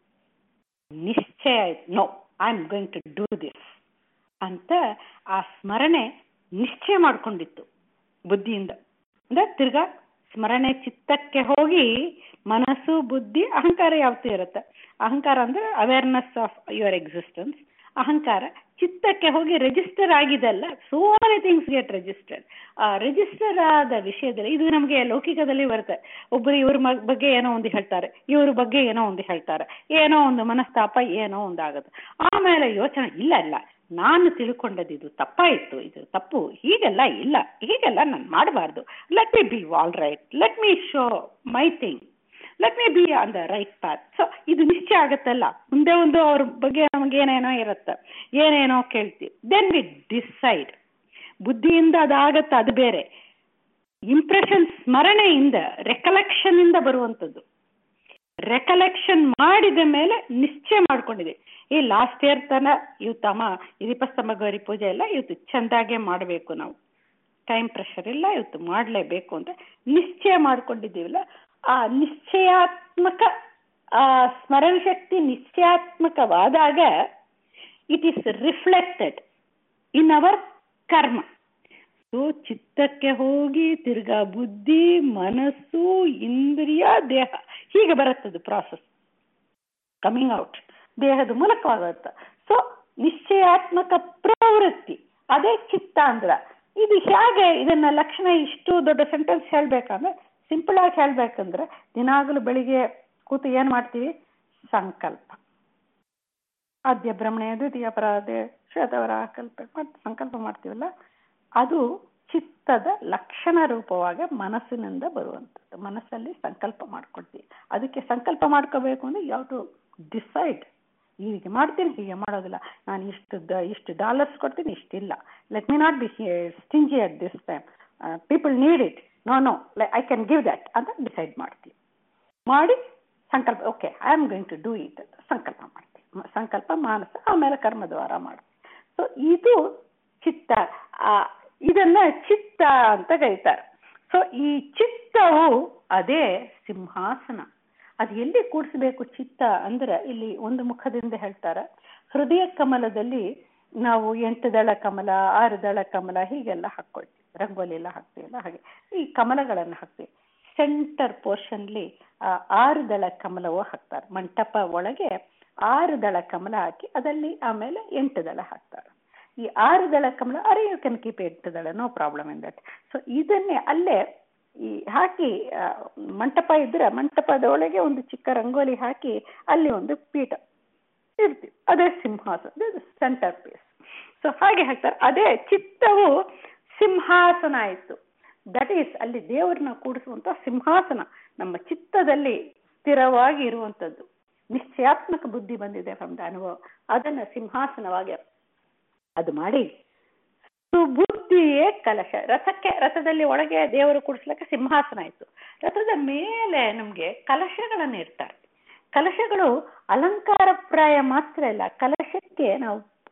ನಿಶ್ಚಯ ಆಯ್ತು no I am going to do this ಅಂತ ಆ ಸ್ಮರಣೆ ನಿಶ್ಚಯ ಮಾಡ್ಕೊಂಡಿತ್ತು ಬುದ್ಧಿಯಿಂದ ಅಂದ್ರೆ ತಿರ್ಗಾ ಸ್ಮರಣೆ ಚಿತ್ತಕ್ಕೆ ಹೋಗಿ ಮನಸ್ಸು ಬುದ್ಧಿ ಅಹಂಕಾರ ಯಾವತ್ತೂ ಇರುತ್ತೆ ಅಹಂಕಾರ ಅಂದ್ರೆ ಅವೇರ್ನೆಸ್ ಆಫ್ ಯುವರ್ ಎಕ್ಸಿಸ್ಟೆನ್ಸ್ ಅಹಂಕಾರ ಚಿತ್ತಕ್ಕೆ ಹೋಗಿ ರಿಜಿಸ್ಟರ್ ಆಗಿದೆಲ್ಲ so many things get registered ಆ ರಿಜಿಸ್ಟರ್ ಆದ ವಿಷಯದಲ್ಲಿ ಇದು ನಮಗೆ ಲೌಕಿಕದಲ್ಲಿ ಬರುತ್ತೆ ಒಬ್ಬರು ಇವ್ರ ಬಗ್ಗೆ ಏನೋ ಒಂದು ಹೇಳ್ತಾರೆ ಇವ್ರ ಬಗ್ಗೆ ಏನೋ ಒಂದು ಹೇಳ್ತಾರೆ ಏನೋ ಒಂದು ಮನಸ್ತಾಪ ಏನೋ ಒಂದು ಆಗುತ್ತೆ ಆಮೇಲೆ ಯೋಚನೆ ಇಲ್ಲ ಇಲ್ಲ ನಾನು ತಿಳ್ಕೊಂಡದ್ದು ಇದು ತಪ್ಪಾಯಿತು ಇದು ತಪ್ಪು ಹೀಗೆಲ್ಲ ಇಲ್ಲ ಹೀಗೆಲ್ಲ ನಾನು ಮಾಡಬಾರ್ದು let me be all right let me show my thing let me be on the right path so ಇದು ನಿಶ್ಚಯ ಆಗುತ್ತಲ್ಲ ಮುಂದೆ ಒಂದು ಅವ್ರ ಬಗ್ಗೆ ನಮಗೆ ಏನೇನೋ ಇರುತ್ತೆ ಏನೇನೋ ಕೇಳ್ತೀವಿ ದೆನ್ ವಿ ಡಿಸೈಡ್ ಬುದ್ಧಿಯಿಂದ ಅದಾಗತ್ತೆ ಅದು ಬೇರೆ ಇಂಪ್ರೆಷನ್ ಸ್ಮರಣೆಯಿಂದ ರೆಕಲೆಕ್ಷನ್ ಇಂದ ಬರುವಂಥದ್ದು ರೆಕಲೆಕ್ಷನ್ ಮಾಡಿದ ಮೇಲೆ ನಿಶ್ಚಯ ಮಾಡ್ಕೊಂಡಿದೆ ಈ ಲಾಸ್ಟ್ ಇಯರ್ ತನ ಇವತ್ತು ಅಮ್ಮ ದೀಪಸ್ತಂಭ ಗೌರಿ ಪೂಜೆ ಎಲ್ಲ ಇವತ್ತು ಚೆಂದಾಗೆ ಮಾಡಬೇಕು ನಾವು ಟೈಮ್ ಪ್ರೆಷರ್ ಇಲ್ಲ ಇವತ್ತು ಮಾಡಲೇಬೇಕು ಅಂತ ನಿಶ್ಚಯ ಮಾಡ್ಕೊಂಡಿದ್ದೀವಲ್ಲ ಆ ನಿಶ್ಚಯಾತ್ಮಕ ಆ ಸ್ಮರಣ ಶಕ್ತಿ ನಿಶ್ಚಯಾತ್ಮಕವಾದಾಗ it is reflected in our karma so ಚಿತ್ತಕ್ಕೆ ಹೋಗಿ ತಿರ್ಗಾ ಬುದ್ಧಿ ಮನಸ್ಸು ಇಂದ್ರಿಯ ದೇಹ ಹೀಗೆ ಬರುತ್ತದು ಪ್ರಾಸೆಸ್ ಕಮಿಂಗ್ ಔಟ್ ದೇಹದ ಮೂಲಕವಾಗುತ್ತೆ ಸೊ ನಿಶ್ಚಯಾತ್ಮಕ ಪ್ರವೃತ್ತಿ ಅದೇ ಚಿತ್ತಾಂದ್ರ ಇದು ಹೇಗೆ ಇದನ್ನ ಲಕ್ಷಣ ಇಷ್ಟು ದೊಡ್ಡ ಸೆಂಟೆನ್ಸ್ ಹೇಳ್ಬೇಕಂದ್ರೆ ಸಿಂಪಲ್ ಆಗಿ ಹೇಳ್ಬೇಕಂದ್ರೆ ದಿನಾಗಲೂ ಬೆಳಿಗ್ಗೆ ಕೂತು ಏನ್ ಮಾಡ್ತೀವಿ ಸಂಕಲ್ಪ ಆದ್ಯ ಬ್ರಹ್ಮಣೆ ದ್ವಿತೀಯ ಪರಾದೆ ಶ್ವೇತವರ ಕಲ್ಪ ಮತ್ತೆ ಸಂಕಲ್ಪ ಮಾಡ್ತೀವಲ್ಲ ಅದು ಚಿತ್ತದ ಲಕ್ಷಣ ರೂಪವಾಗಿ ಮನಸ್ಸಿನಿಂದ ಬರುವಂಥದ್ದು ಮನಸ್ಸಲ್ಲಿ ಸಂಕಲ್ಪ ಮಾಡ್ಕೊಳ್ತೀವಿ ಅದಕ್ಕೆ ಸಂಕಲ್ಪ ಮಾಡ್ಕೋಬೇಕು ಅಂದ್ರೆ ಯಾವ ಟು ಡಿಸೈಡ್ ಹೀಗೆ ಮಾಡ್ತೀನಿ ಹೀಗೆ ಮಾಡೋದಿಲ್ಲ ನಾನು ಇಷ್ಟು ಇಷ್ಟು ಡಾಲರ್ಸ್ ಕೊಡ್ತೀನಿ ಇಷ್ಟಿಲ್ಲ let me not be stingy at this time people need it no no like I can give that ಅಂತ ಡಿಸೈಡ್ ಮಾಡ್ತೀವಿ ಮಾಡಿ ಸಂಕಲ್ಪ okay I am going to do it ಅಂತ ಸಂಕಲ್ಪ ಮಾಡ್ತೀವಿ ಸಂಕಲ್ಪ ಮಾನಸ ಆಮೇಲೆ ಕರ್ಮದ್ವಾರ ಮಾಡ್ತೀವಿ ಸೊ ಇದು ಚಿತ್ತ ಇದನ್ನ ಚಿತ್ತ ಅಂತ ಕರೀತಾರೆ ಸೊ ಈ ಚಿತ್ತವು ಅದೇ ಸಿಂಹಾಸನ ಅದು ಎಲ್ಲಿ ಕೂಡಿಸ್ಬೇಕು ಚಿತ್ತ ಅಂದ್ರೆ ಇಲ್ಲಿ ಒಂದು ಮುಖದಿಂದ ಹೇಳ್ತಾರೆ ಹೃದಯ ಕಮಲದಲ್ಲಿ ನಾವು ಎಂಟು ದಳ ಕಮಲ ಆರು ದಳ ಕಮಲ ಹೀಗೆಲ್ಲ ಹಾಕ್ಕೊಳ್ತೀವಿ ರಂಗೋಲಿ ಎಲ್ಲ ಹಾಕ್ತೀವಲ್ಲ ಹಾಗೆ ಈ ಕಮಲಗಳನ್ನು ಹಾಕ್ತೀವಿ ಸೆಂಟರ್ ಪೋರ್ಷನ್ಲಿ ಆರು ದಳ ಕಮಲವು ಹಾಕ್ತಾರೆ ಮಂಟಪ ಒಳಗೆ ಆರು ದಳ ಕಮಲ ಹಾಕಿ ಅದಲ್ಲಿ ಆಮೇಲೆ ಎಂಟು ದಳ ಹಾಕ್ತಾರೆ ಈ ಆರು ದಳ ಕಮಲ ಅರೆ ಯು ಕ್ಯಾನ್ ಕೀಪ್ ಎಂಟು ದಳ no problem in that so ಇದನ್ನೇ ಅಲ್ಲೇ ಈ ಹಾಕಿ ಮಂಟಪ ಇದ್ರೆ ಮಂಟಪದ ಒಳಗೆ ಒಂದು ಚಿಕ್ಕ ರಂಗೋಲಿ ಹಾಕಿ ಅಲ್ಲಿ ಒಂದು ಪೀಠ ಇರ್ತೀವಿ ಅದೇ ಸಿಂಹಾಸನ ಸೆಂಟರ್ ಪೀಸ್ ಸೊ ಹಾಗೆ ಹಾಕ್ತಾರೆ ಅದೇ ಚಿತ್ತವು ಸಿಂಹಾಸನ ಆಯಿತು ದಟ್ ಈಸ್ ಅಲ್ಲಿ ದೇವರನ್ನ ಕೂಡಿಸುವಂತ ಸಿಂಹಾಸನ ನಮ್ಮ ಚಿತ್ತದಲ್ಲಿ ಸ್ಥಿರವಾಗಿ ಇರುವಂಥದ್ದು ನಿಶ್ಚಯಾತ್ಮಕ ಬುದ್ಧಿ ಬಂದಿದೆ ಫ್ರಮ್ ದ ಅನುಭವ ಅದನ್ನ ಸಿಂಹಾಸನವಾಗಿ ಅದು ಮಾಡಿ ಸುಬುದ್ಧಿಯೇ ಕಲಶ ರಥಕ್ಕೆ ರಥದಲ್ಲಿ ಒಳಗೆ ದೇವರು ಕೂಡಿಸ್ಲಿಕ್ಕೆ ಸಿಂಹಾಸನ ಆಯ್ತು ರಥದ ಮೇಲೆ ನಮ್ಗೆ ಕಲಶಗಳನ್ನು ಇರ್ತಾರೆ ಕಲಶಗಳು ಅಲಂಕಾರ ಪ್ರಾಯ ಮಾತ್ರ ಇಲ್ಲ ಕಲಶಕ್ಕೆ ನಾವು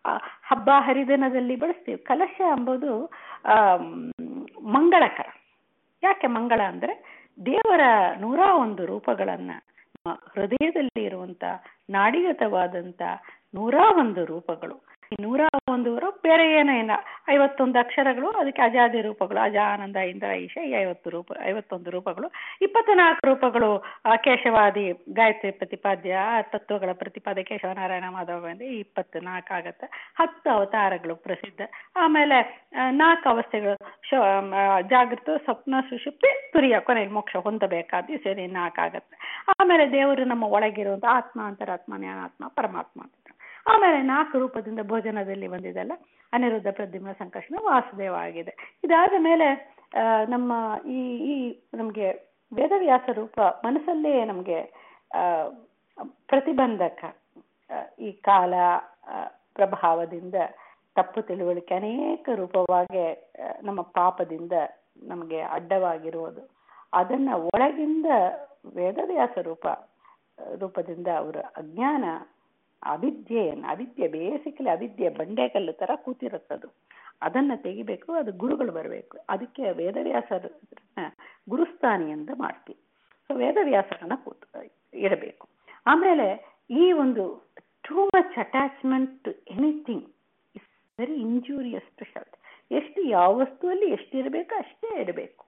ಆ, ಹಬ್ಬ ಹರಿದಿನದಲ್ಲಿ ಬಳಸ್ತೀವಿ ಕಲಶ ಎಂಬುದು ಆಮ್, ಮಂಗಳಕರ ಯಾಕೆ ಮಂಗಳ ಅಂದ್ರೆ ದೇವರ ನೂರ ಒಂದು ರೂಪಗಳನ್ನ ನಮ್ಮ ಹೃದಯದಲ್ಲಿ ಇರುವಂತ ನಾಡಿಗತವಾದಂತ ನೂರ ಒಂದು ರೂಪಗಳು ಈ ನೂರ ಒಂದು ರೂಪ ಬೇರೆ ಏನೋ ಏನ ಐವತ್ತೊಂದು ಅಕ್ಷರಗಳು ಅದಕ್ಕೆ ಅಜಾದಿ ರೂಪಗಳು ಅಜ ಆನಂದ ಇಂದ್ರ ಈಶ ಈ ಐವತ್ತು ರೂಪ ಐವತ್ತೊಂದು ರೂಪಗಳು ಇಪ್ಪತ್ನಾಲ್ಕು ರೂಪಗಳು ಆ, ಕೇಶವಾದಿ ಗಾಯತ್ರಿ ಪ್ರತಿಪಾದ್ಯ ಆ ತತ್ವಗಳ ಪ್ರತಿಪಾದ್ಯ ಕೇಶವ ನಾರಾಯಣ ಮಾಧವ ಅಂದ್ರೆ ಇಪ್ಪತ್ನಾಲ್ಕು ಆಗತ್ತೆ ಹತ್ತು ಅವತಾರಗಳು ಪ್ರಸಿದ್ಧ ಆಮೇಲೆ ಆ, ನಾಲ್ಕು ಅವಸ್ಥೆಗಳು ಶ ಆ, ಜಾಗೃತ ಸ್ವಪ್ನ ಸುಷುಪ್ತಿ ತುರಿಯ ಕೊನೆಯಲ್ಲಿ ಮೋಕ್ಷ ಹೊಂದಬೇಕಾದ ಸೇರಿ ನಾಲ್ಕು ಆಗತ್ತೆ ಆಮೇಲೆ ದೇವರು ನಮ್ಮ ಒಳಗಿರುವಂತ ಆತ್ಮ ಅಂತರಾತ್ಮ ಜ್ಞಾನಾತ್ಮ ಪರಮಾತ್ಮ ಅಂತ ಆಮೇಲೆ ನಾಲ್ಕು ರೂಪದಿಂದ ಭೋಜನದಲ್ಲಿ ಬಂದಿದೆಲ್ಲ ಅನಿರುದ್ಧ ಪ್ರದ್ಯುಮ್ನ ಸಂಕರ್ಷಣ ವಾಸುದೇವ ಆಗಿದೆ ಇದಾದ ಮೇಲೆ ಆ, ನಮ್ಮ ಈ ಈ ನಮಗೆ ವೇದವ್ಯಾಸ ರೂಪ ಮನಸ್ಸಲ್ಲೇ ನಮಗೆ ಆ, ಪ್ರತಿಬಂಧಕ ಆ, ಈ ಕಾಲ ಆ, ಪ್ರಭಾವದಿಂದ ತಪ್ಪು ತಿಳುವಳಿಕೆ ಅನೇಕ ರೂಪವಾಗಿ ಆ, ನಮ್ಮ ಪಾಪದಿಂದ ನಮಗೆ ಅಡ್ಡವಾಗಿರುವುದು ಅದನ್ನ ಒಳಗಿಂದ ವೇದವ್ಯಾಸ ರೂಪ ರೂಪದಿಂದ ಅವರ ಅಜ್ಞಾನ ಅವಿದ್ಯೆಯನ್ನು ಅವಿದ್ಯೆ ಬೇಸಿಕಲಿ ಅವಿದ್ಯೆ ಬಂಡೆಕಲ್ಲು ತರ ಕೂತಿರುತ್ತದು ಅದನ್ನ ತೆಗಿಬೇಕು ಅದು ಗುರುಗಳು ಬರಬೇಕು ಅದಕ್ಕೆ ವೇದವ್ಯಾಸರನ್ನ ಗುರುಸ್ಥಾನಿ ಅಂತ ಮಾಡ್ತೀವಿ ಸೊ ವೇದವ್ಯಾಸರನ್ನ ಕೂತ್ ಇಡಬೇಕು ಆಮೇಲೆ ಈ ಒಂದು too much attachment to anything is very injurious to health ಎಷ್ಟು ಯಾವ ವಸ್ತುವಲ್ಲಿ ಎಷ್ಟಿರಬೇಕು ಅಷ್ಟೇ ಇರಬೇಕು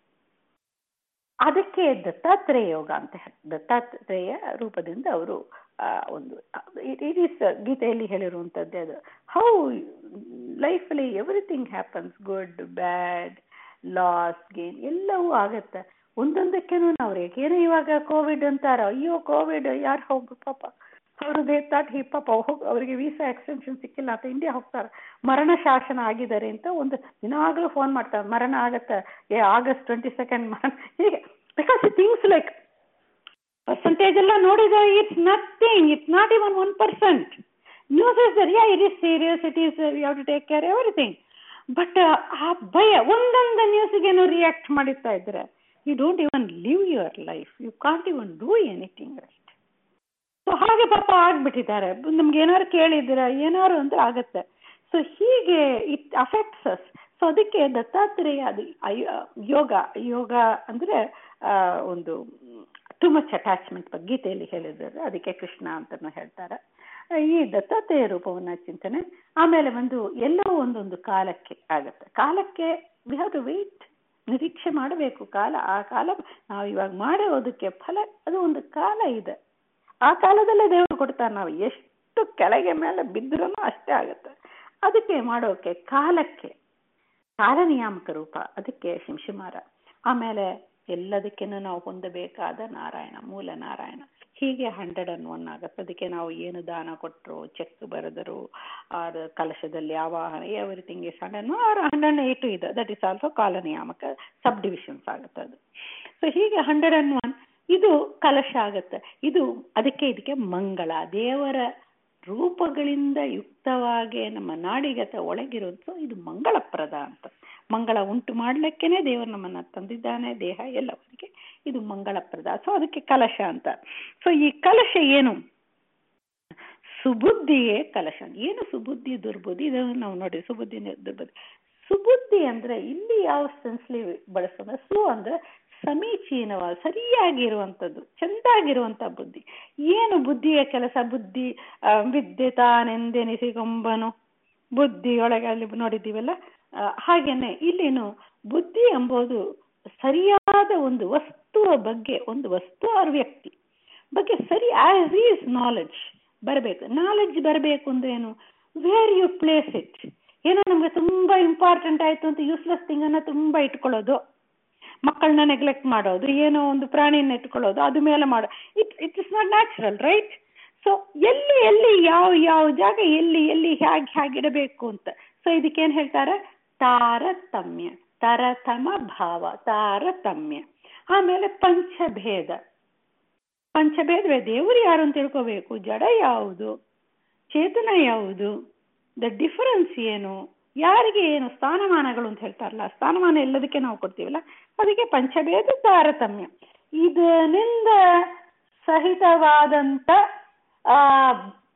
ಅದಕ್ಕೆ ದತ್ತಾತ್ರೇಯ ಯೋಗ ಅಂತ ಹೇಳಿ ದತ್ತಾತ್ರೇಯ ರೂಪದಿಂದ ಅವರು ಒಂದು ಇಟ್ ಈಸ್ ಗೀತೆಯಲ್ಲಿ ಹೇಳಿರುವಂಥದ್ದೇ ಅದು ಹೌ ಲೈಫಲ್ಲಿ everything happens good bad loss gain ಎಲ್ಲವೂ ಆಗತ್ತೆ ಒಂದೊಂದಕ್ಕೇನು ನಾವು ಏನೋ ಇವಾಗ ಕೋವಿಡ್ ಅಂತಾರ ಅಯ್ಯೋ ಕೋವಿಡ್ ಯಾರು ಹೋಗು ಪಾಪ ಅವರು ದೇ ತಾಟ್ ಹಿ ಪಾಪ ಹೋಗ್ ಅವರಿಗೆ ವೀಸಾ ಎಕ್ಸ್ಟೆನ್ಷನ್ ಸಿಕ್ಕಿಲ್ಲ ಅಂತ ಇಂಡಿಯಾ ಹೋಗ್ತಾರೆ ಮರಣ ಶಾಸನ ಆಗಿದ್ದಾರೆ ಅಂತ ಒಂದು ದಿನಾಗಲೂ ಫೋನ್ ಮಾಡ್ತಾರೆ ಮರಣ ಆಗತ್ತೆ ಏ ಆಗಸ್ಟ್ ಟ್ವೆಂಟಿ ಸೆಕೆಂಡ್ ಮರಣ ಹೀಗೆ ಬಿಕಾಸ್ ಥಿಂಗ್ಸ್ ಲೈಕ್ ಪರ್ಸೆಂಟೇಜ್ ಎಲ್ಲ ನೋಡಿದ್ರೆ it's nothing it's not even one percent news is there yeah it is serious it is you have to take care everything but ಆ ಭಯ ಒಂದೊಂದು ನ್ಯೂಸ್ಗೇನು ರಿಯಾಕ್ಟ್ ಮಾಡುತ್ತಾ ಇದ್ರೆ you don't even live your life you can't even do anything right so ಹಾಗೆ ಪಾಪ ಆಗ್ಬಿಟ್ಟಿದ್ದಾರೆ ನಮ್ಗೆ ಏನಾದ್ರು ಕೇಳಿದ್ದೀರಾ ಏನಾರು ಅಂದ್ರೆ ಆಗತ್ತೆ ಸೊ ಹೀಗೆ ಇಟ್ ಅಫೆಕ್ಟ್ಸ್ ಅಸ್ ಸೊ ಅದಕ್ಕೆ ದತ್ತಾತ್ರೇಯ ಅದು ಯೋಗ ಯೋಗ ಅಂದ್ರೆ ಒಂದು ಟು ಮಚ್ ಅಟ್ಯಾಚ್ಮೆಂಟ್ ಬಗ್ಗೆ ಗೀತೆಯಲ್ಲಿ ಹೇಳಿದ್ದಾರೆ ಅದಕ್ಕೆ ಕೃಷ್ಣ ಅಂತಲೂ ಹೇಳ್ತಾರೆ ಈ ದತ್ತಾತ್ರೇಯ ರೂಪವನ್ನ ಚಿಂತನೆ ಆಮೇಲೆ ಒಂದು ಎಲ್ಲವೂ ಒಂದೊಂದು ಕಾಲಕ್ಕೆ ಆಗತ್ತೆ ಕಾಲಕ್ಕೆ ವಿ ಹ್ಯಾವ್ ಟು ವೇಟ್ ನಿರೀಕ್ಷೆ ಮಾಡಬೇಕು ಕಾಲ ಆ ಕಾಲ ನಾವು ಇವಾಗ ಮಾಡೋದಕ್ಕೆ ಫಲ ಅದು ಒಂದು ಕಾಲ ಇದೆ ಆ ಕಾಲದಲ್ಲೇ ದೇವರು ಕೊಡ್ತಾರೆ ನಾವು ಎಷ್ಟು ಕೆಳಗೆ ಮೇಲೆ ಬಿದ್ರೂ ಅಷ್ಟೇ ಆಗುತ್ತೆ ಅದಕ್ಕೆ ಮಾಡೋಕೆ ಕಾಲಕ್ಕೆ ಕಾಲ ನಿಯಾಮಕ ರೂಪ ಅದಕ್ಕೆ ಶಿಂಶಿಮಾರ ಆಮೇಲೆ ಎಲ್ಲದಕ್ಕೇನು ನಾವು ಹೊಂದಬೇಕಾದ ನಾರಾಯಣ ಮೂಲ ನಾರಾಯಣ ಹೀಗೆ ಹಂಡ್ರೆಡ್ ಅಂಡ್ ಒನ್ ಆಗುತ್ತೆ ಅದಕ್ಕೆ ನಾವು ಏನು ದಾನ ಕೊಟ್ಟರು ಚೆಕ್ ಬರೆದರು ಆರ್ ಕಲಶದಲ್ಲಿ ಆವಾಹನ everything is hundred or hundred eight ಇದೆ ದಟ್ ಇಸ್ ಆಲ್ಸೋ ಕಾಲ ನಿಯಾಮಕ ಸಬ್ ಡಿವಿಷನ್ಸ್ ಆಗುತ್ತೆ ಅದು ಸೊ ಹೀಗೆ ಹಂಡ್ರೆಡ್ ಅಂಡ್ ಒನ್ ಇದು ಕಲಶ ಆಗತ್ತೆ ಇದು ಅದಕ್ಕೆ ಇದಕ್ಕೆ ಮಂಗಳ ದೇವರ ರೂಪಗಳಿಂದ ಯುಕ್ತವಾಗಿ ನಮ್ಮ ನಾಡಿಗತ ಒಳಗಿರೋದು ಇದು ಮಂಗಳಪ್ರದ ಅಂತ ಮಂಗಳ ಉಂಟು ಮಾಡ್ಲಿಕ್ಕೇನೆ ದೇವರು ನಮ್ಮನ್ನ ತಂದಿದ್ದಾನೆ ದೇಹ ಎಲ್ಲವರಿಗೆ ಇದು ಮಂಗಳಪ್ರದ ಸೊ ಅದಕ್ಕೆ ಕಲಶ ಅಂತ ಸೊ ಈ ಕಲಶ ಏನು ಸುಬುದ್ಧಿಯೇ ಕಲಶ ಏನು ಸುಬುದ್ಧಿ ದುರ್ಬುದ್ಧಿ ಇದನ್ನು ನಾವು ನೋಡಿ ಸುಬುದ್ಧಿ ದುರ್ಬುದ್ಧಿ ಸುಬುದ್ಧಿ ಅಂದ್ರೆ ಇಲ್ಲಿ ಯಾವ ಸೆನ್ಸ್ಲಿ ಬಳಸೋಣ ಸು ಅಂದ್ರೆ ಸಮೀಚೀನವಾದ ಸರಿಯಾಗಿರುವಂಥದ್ದು ಚೆಂದಾಗಿರುವಂಥ ಬುದ್ಧಿ ಏನು ಬುದ್ಧಿಯ ಕೆಲಸ ಬುದ್ಧಿ ವಿದ್ಯೆ ತಾನೆಂದೆನಿಸಿಕೊಂಬನು ಬುದ್ಧಿಯೊಳಗೆ ಅಲ್ಲಿ ನೋಡಿದ್ದೀವಲ್ಲ ಹಾಗೇನೆ ಇಲ್ಲಿನು ಬುದ್ಧಿ ಎಂಬುದು ಸರಿಯಾದ ಒಂದು ವಸ್ತುವ ಬಗ್ಗೆ ಒಂದು ವಸ್ತು ಆರ್ ವ್ಯಕ್ತಿ ಬಗ್ಗೆ ಸರಿ ಆಸ್ ಈಸ್ ನಾಲೆಡ್ಜ್ ಬರಬೇಕು ನಾಲೆಡ್ಜ್ ಬರಬೇಕು ಅಂದ್ರೆ ಏನು ವೇರ್ ಯು ಪ್ಲೇಸ್ ಇಟ್ ಏನೋ ನಮ್ಗೆ ತುಂಬಾ ಇಂಪಾರ್ಟೆಂಟ್ ಆಯ್ತು ಅಂತ ಯೂಸ್ಲೆಸ್ ಥಿಂಗ್ ಅನ್ನ ತುಂಬಾ ಇಟ್ಕೊಳ್ಳೋದು ಮಕ್ಕಳನ್ನ ನೆಗ್ಲೆಕ್ಟ್ ಮಾಡೋದು ಏನೋ ಒಂದು ಪ್ರಾಣಿನ ಇಟ್ಕೊಳ್ಳೋದು ಅದು ಮೇಲೆ ಮಾಡೋ it it is not natural right so ಎಲ್ಲಿ ಎಲ್ಲಿ ಯಾವ ಯಾವ ಜಾಗ ಎಲ್ಲಿ ಎಲ್ಲಿ ಹೇಗೆ ಹೇಗಿಡಬೇಕು ಅಂತ ಸೊ ಇದಕ್ಕೇನು ಹೇಳ್ತಾರೆ ತಾರತಮ್ಯ ತರತಮ ಭಾವ ತಾರತಮ್ಯ ಆಮೇಲೆ ಪಂಚಭೇದ ಪಂಚಭೇದವೇ ದೇವರು ಯಾರು ಅಂತ ತಿಳ್ಕೋಬೇಕು ಜಡ ಯಾವುದು ಚೇತನ ಯಾವುದು ದ ಡಿಫರೆನ್ಸ್ ಏನು ಯಾರಿಗೆ ಏನು ಸ್ಥಾನಮಾನಗಳು ಅಂತ ಹೇಳ್ತಾರಲ್ಲ ಸ್ಥಾನಮಾನ ಎಲ್ಲದಕ್ಕೆ ನಾವು ಕೊಡ್ತೀವಲ್ಲ ಅದಕ್ಕೆ ಪಂಚಭೇದ ತಾರತಮ್ಯ ಇದರಿಂದ ಸಹಿತವಾದಂತ ಆ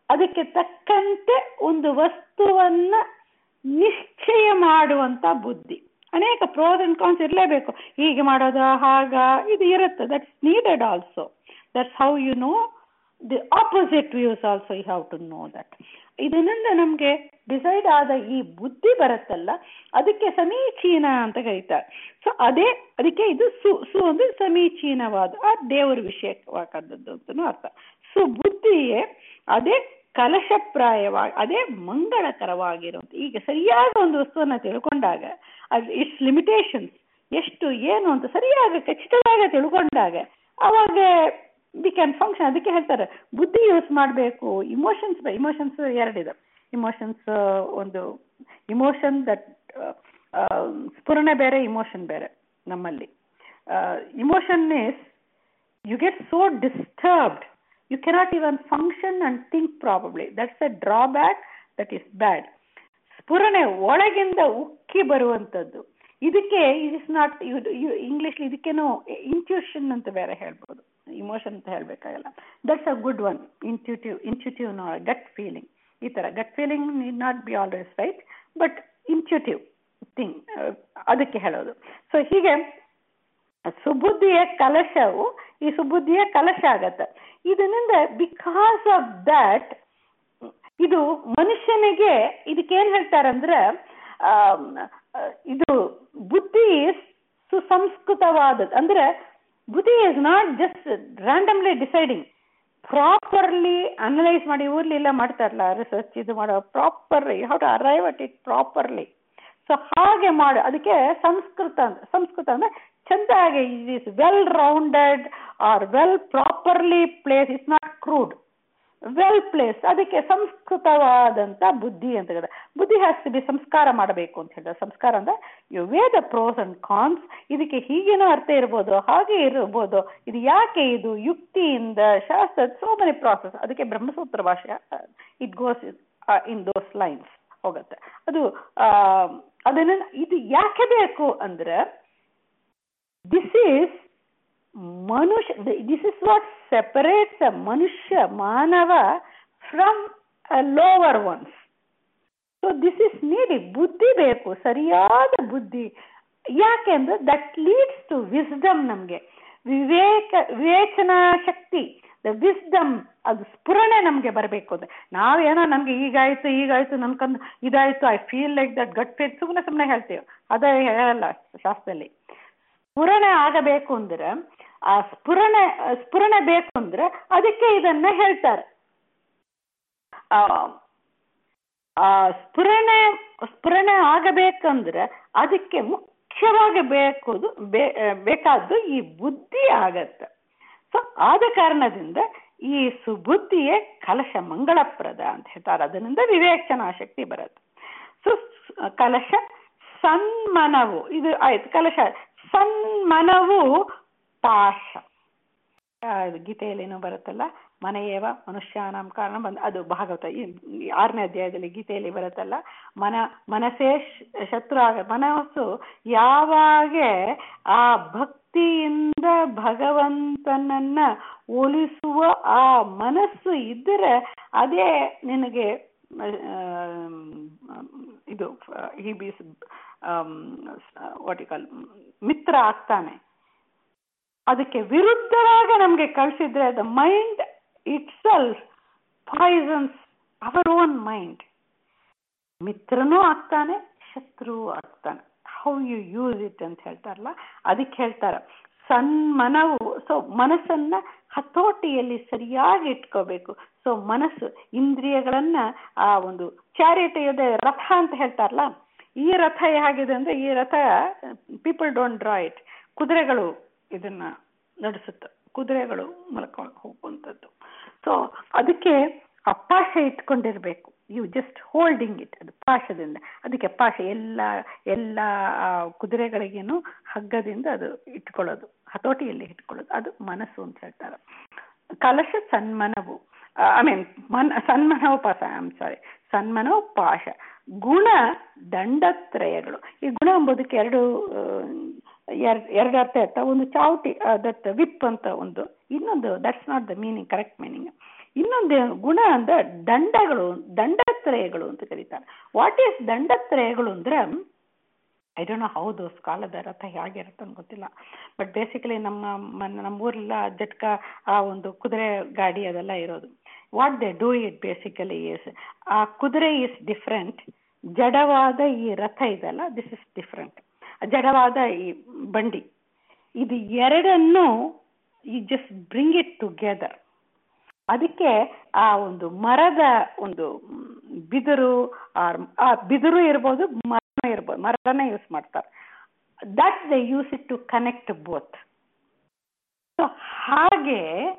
ಅದಕ್ಕೆ ತಕ್ಕಂತೆ ಒಂದು ವಸ್ತುವನ್ನ ನಿಶ್ಚಯ ಮಾಡುವಂತ ಬುದ್ಧಿ ಅನೇಕ ಪ್ರೋಸ್ ಅಂಡ್ ಕಾನ್ಸ್ ಇರಲೇಬೇಕು ಹೀಗೆ ಮಾಡೋದ ಹಾಗ ಇದು ಇರುತ್ತೆ that's needed also that's how you know the opposite views also you have to know that ಇದರಿಂದ ನಮ್ಗೆ ಡಿಸೈಡ್ ಆದ ಈ ಬುದ್ಧಿ ಬರುತ್ತಲ್ಲ ಅದಕ್ಕೆ ಸಮೀಚೀನ ಅಂತ ಕರೀತಾರೆ ಸೊ ಅದೇ ಅದಕ್ಕೆ ಇದು ಸು ಸು ಅಂದ್ರೆ ಸಮೀಚೀನವಾದ ಆ ದೇವರ ವಿಷಯವಾದದ್ದು ಅಂತನೂ ಅರ್ಥ ಸೊ ಬುದ್ಧಿಯೇ ಅದೇ ಕಲಶಪ್ರಾಯವಾಗಿ ಅದೇ ಮಂಗಳಕರವಾಗಿರುವಂತ ಈಗ ಸರಿಯಾದ ಒಂದು ವಸ್ತುವನ್ನ ತಿಳ್ಕೊಂಡಾಗ ಅದು ಇಟ್ಸ್ ಲಿಮಿಟೇಷನ್ಸ್ ಎಷ್ಟು ಏನು ಅಂತ ಸರಿಯಾಗಿ ಖಚಿತವಾಗಿ ತಿಳ್ಕೊಂಡಾಗ ಅವಾಗ ವಿ ಕ್ಯಾನ್ ಫಂಕ್ಷನ್ ಅದಕ್ಕೆ ಹೇಳ್ತಾರೆ ಬುದ್ಧಿ ಯೂಸ್ ಮಾಡಬೇಕು ಇಮೋಷನ್ಸ್ ಇಮೋಷನ್ಸ್ ಎರಡಿದೆ ಇಮೋಷನ್ಸ್ ಒಂದು ಇಮೋಷನ್ ದಟ್ ಸ್ಫುರಣೆ ಬೇರೆ ಇಮೋಷನ್ ಬೇರೆ ನಮ್ಮಲ್ಲಿ emotion is you get so disturbed you cannot even function and think probably that's a drawback that is bad ಸ್ಫುರಣೆ ಒಳಗಿಂದ ಉಕ್ಕಿ ಬರುವಂಥದ್ದು ಇದಕ್ಕೆ ಇಟ್ ಇಸ್ ನಾಟ್ ಇಂಗ್ಲಿಷ್ ಇದಕ್ಕೇನು ಇಂಟ್ಯೂಷನ್ ಅಂತ ಬೇರೆ ಹೇಳ್ಬೋದು ಇಮೋಷನ್ ಅಂತ ಹೇಳ್ಬೇಕಾಗಲ್ಲ that's a good one intuitive intuitive no gut feeling ಈ ತರ gut feeling need not be always right but intuitive thing ಅದಕ್ಕೆ ಹೇಳೋದು ಸೊ ಹೀಗೆ ಸುಬುದ್ಧಿಯ ಕಲಶವು ಈ ಸುಬುದ್ಧಿಯ ಕಲಶ ಆಗತ್ತೆ ಇದರಿಂದ ಬಿಕಾಸ್ ಆಫ್ ದಟ್ ಇದು ಮನುಷ್ಯನಿಗೆ ಇದಕ್ಕೇನ್ ಹೇಳ್ತಾರಂದ್ರೆ ಇದು ಬುದ್ಧಿ ಸುಸಂಸ್ಕೃತವಾದದ್ದು ಅಂದ್ರೆ ಬುದ್ಧಿ is not just randomly deciding properly analyse ಮಾಡಿ ಊರ್ಲಿ ಎಲ್ಲ ಮಾಡ್ತಾರಲ್ಲ ರಿಸರ್ಚ್ ಇದು ಮಾಡೋ properly how to arrive at it properly so ಹಾಗೆ ಮಾಡು ಅದಕ್ಕೆ ಸಂಸ್ಕೃತ ಸಂಸ್ಕೃತ ಅಂದ್ರೆ ಚೆಂದಾಗಿ it is well rounded or well properly place it's not crude well place ಅದಕ್ಕೆ ಸಂಸ್ಕೃತವಾದಂತ ಬುದ್ಧಿ ಅಂತ ಹೇಳಿದ್ರೆ ಬುದ್ಧಿ ಹ್ಯಾಸ್ ಟು ಬಿ ಸಂಸ್ಕಾರ ಮಾಡಬೇಕು ಅಂತ ಹೇಳಿದ್ರೆ ಸಂಸ್ಕಾರ ಅಂದ್ರೆ you weigh the pros and cons ಇದಕ್ಕೆ ಹೀಗೇನೋ ಅರ್ಥ ಇರ್ಬೋದು ಹಾಗೆ ಇರ್ಬೋದು ಇದು ಯಾಕೆ ಇದು ಯುಕ್ತಿಯಿಂದ ಶಾಸ್ತ್ರ ಸೋ ಮೆನಿ ಪ್ರಾಸೆಸ್ ಅದಕ್ಕೆ ಬ್ರಹ್ಮಸೂತ್ರ ಭಾಷೆ it goes in those lines ಹೋಗುತ್ತೆ ಅದು ಅದನ್ನ ಇದು ಯಾಕೆ ಬೇಕು ಅಂದ್ರೆ ದಿಸ್ ಈಸ್ ಮನುಷ್ಯ this is what separates a ಮನುಷ್ಯ ಮಾನವ from lower ones so this is needed ಬುದ್ಧಿ ಬೇಕು ಸರಿಯಾದ ಬುದ್ಧಿ ಯಾಕೆಂದ್ರೆ ದಟ್ ಲೀಡ್ಸ್ ಟು ವಿಸ್ಡಮ್ ನಮ್ಗೆ ವಿವೇಕ ವಿವೇಚನಾ ಶಕ್ತಿ ದ ವಿಸ್ಡಮ್ ಅದು ಸ್ಫುರಣೆ ನಮ್ಗೆ ಬರಬೇಕು ಅಂದ್ರೆ ನಾವೇನೋ ನಮ್ಗೆ ಈಗಾಯ್ತು ಈಗಾಯ್ತು ನನ್ಕಂದು ಇದಾಯ್ತು I feel like that gut feel ಸುಮ್ಮನೆ ಸುಮ್ಮನೆ ಹೇಳ್ತೀವಿ ಅದೇ ಹೇಳಲ್ಲ ಶಾಸ್ತ್ರದಲ್ಲಿ ಸ್ಫುರಣೆ ಆಗಬೇಕು ಅಂದ್ರೆ ಆ ಸ್ಫುರಣೆ ಸ್ಫುರಣೆ ಬೇಕು ಅಂದ್ರೆ ಅದಕ್ಕೆ ಇದನ್ನ ಹೇಳ್ತಾರೆ ಆ ಸ್ಫುರಣೆ ಸ್ಫುರಣೆ ಆಗಬೇಕಂದ್ರೆ ಅದಕ್ಕೆ ಮುಖ್ಯವಾಗಿ ಬೇಕುದು ಬೇಕಾದ್ದು ಈ ಬುದ್ಧಿ ಆಗತ್ತೆ ಸೊ ಆದ ಕಾರಣದಿಂದ ಈ ಸುಬುದ್ಧಿಯೇ ಕಲಶ ಮಂಗಳಪ್ರದ ಅಂತ ಹೇಳ್ತಾರೆ ಅದರಿಂದ ವಿವೇಚನಾ ಶಕ್ತಿ ಬರುತ್ತೆ ಸೊ ಕಲಶ ಸನ್ಮನವು ಇದು ಆಯ್ತು ಕಲಶ ಸನ್ಮನವು ಪಾಶ ಗೀತೆಯಲ್ಲೇನೋ ಬರುತ್ತಲ್ಲ ಮನೆಯೇವ ಮನುಷ್ಯಾನಾಂ ಕಾರಣ ಬಂದ ಅದು ಭಾಗವತ ಈ ಆರನೇ ಅಧ್ಯಾಯದಲ್ಲಿ ಗೀತೆಯಲ್ಲಿ ಬರುತ್ತಲ್ಲ ಮನ ಮನಸ್ಸೇ ಶತ್ರು ಆಗ ಮನಸ್ಸು ಯಾವಾಗ ಆ ಭಕ್ತಿಯಿಂದ ಭಗವಂತನನ್ನ ಒಲಿಸುವ ಆ ಮನಸ್ಸು ಇದ್ದರೆ ಅದೇ ನಿನಗೆ ಇದು ಹಿ ಬೀಸ್ ವಾಟ್ ಯು ಕಾಲ್ ಮಿತ್ರ ಆಗ್ತಾನೆ ಅದಕ್ಕೆ ವಿರುದ್ಧವಾಗಿ ನಮ್ಗೆ ಕಳಿಸಿದ್ರೆ the mind itself poisons our own mind ಮಿತ್ರನೂ ಆಗ್ತಾನೆ ಶತ್ರು ಆಗ್ತಾನೆ ಹೌ ಯು ಯೂಸ್ ಇಟ್ ಅಂತ ಹೇಳ್ತಾರಲ್ಲ ಅದಕ್ಕೆ ಹೇಳ್ತಾರ ಸನ್ಮನವು ಸೊ ಮನಸ್ಸನ್ನ ಹತೋಟಿಯಲ್ಲಿ ಸರಿಯಾಗಿ ಇಟ್ಕೋಬೇಕು ಸೊ ಮನಸ್ಸು ಇಂದ್ರಿಯಗಳನ್ನ ಆ ಒಂದು ಚಾರಿಟಿಯದ ರಥ ಅಂತ ಹೇಳ್ತಾರಲ್ಲ ಈ ರಥ ಹೇಗಿದೆ ಅಂದ್ರೆ ಈ ರಥ ಪೀಪಲ್ ಡೋಂಟ್ ಡ್ರಾ ಇಟ್ ಕುದುರೆಗಳು ಇದನ್ನ ನಡೆಸುತ್ತೆ ಕುದುರೆಗಳು ಮಲ್ಕೊಂಡು ಹೋಗುವಂಥದ್ದು ಸೊ ಅದಕ್ಕೆ ಆ ಪಾಶ ಇಟ್ಕೊಂಡಿರ್ಬೇಕು ಯು ಜಸ್ಟ್ ಹೋಲ್ಡಿಂಗ್ ಇಟ್ ಅದು ಪಾಶದಿಂದ ಅದಕ್ಕೆ ಪಾಶ ಎಲ್ಲ ಎಲ್ಲ ಕುದುರೆಗಳಿಗೇನು ಹಗ್ಗದಿಂದ ಅದು ಇಟ್ಕೊಳ್ಳೋದು ಹತೋಟಿಯಲ್ಲಿ ಇಟ್ಕೊಳ್ಳೋದು ಅದು ಮನಸ್ಸು ಅಂತ ಹೇಳ್ತಾರೆ ಕಲಶ ಸನ್ಮನವು ಐ ಮೀನ್ ಮನ್ ಸನ್ಮನವು ಪಾಶ ಐ ಆಮ್ ಸಾರಿ ಸನ್ಮನವು ಪಾಶ ಗುಣ ದಂಡತ್ರಯಗಳು ಈ ಗುಣ ಎಂಬುದಕ್ಕೆ ಎರಡು ಎರಡು ಅರ್ಥ ಇರ್ತಾವೆ ಒಂದು ಚಾವಟಿ ದಟ್ ವಿಪ್ ಅಂತ ಒಂದು ಇನ್ನೊಂದು that's not the meaning correct meaning ಇನ್ನೊಂದು ಗುಣ ಅಂದ್ರೆ ದಂಡಗಳು ದಂಡತ್ರಯಗಳು ಅಂತ ಕರೀತಾರೆ ವಾಟ್ ಈಸ್ ದಂಡತ್ರಯಗಳು ಅಂದ್ರೆ I don't know how those ಕಾಲದ ರಥ ಹೇಗಿರುತ್ತೆ ಅಂತ ಗೊತ್ತಿಲ್ಲ ಬಟ್ ಬೇಸಿಕಲಿ ನಮ್ಮ ಮನ್ ನಮ್ಮ ಊರೆಲ್ಲ ಜಟ್ಕ ಆ ಒಂದು ಕುದುರೆ ಗಾಡಿ ಅದೆಲ್ಲ ಇರೋದು what they do it basically is ಆ ಕುದುರೆ ಇಸ್ ಡಿಫ್ರೆಂಟ್ ಜಡವಾದ ಈ ರಥ ಇದೆಲ್ಲ ದಿಸ್ ಇಸ್ ಡಿಫ್ರೆಂಟ್ ಜಡವಾದ ಈ ಬಂಡಿ ಇದು ಎರಡನ್ನು ಈ ಜಸ್ಟ್ ಬ್ರಿಂಗ್ ಇಟ್ ಟುಗೆದರ್ ಅದಕ್ಕೆ ಆ ಒಂದು ಮರದ ಒಂದು ಬಿದಿರು ಆ ಬಿದಿರು ಇರ್ಬೋದು ಮರ ಇರ್ಬೋದು ಮರನೇ ಯೂಸ್ ಮಾಡ್ತಾರೆ that they use it to connect both so ಹಾಗೆ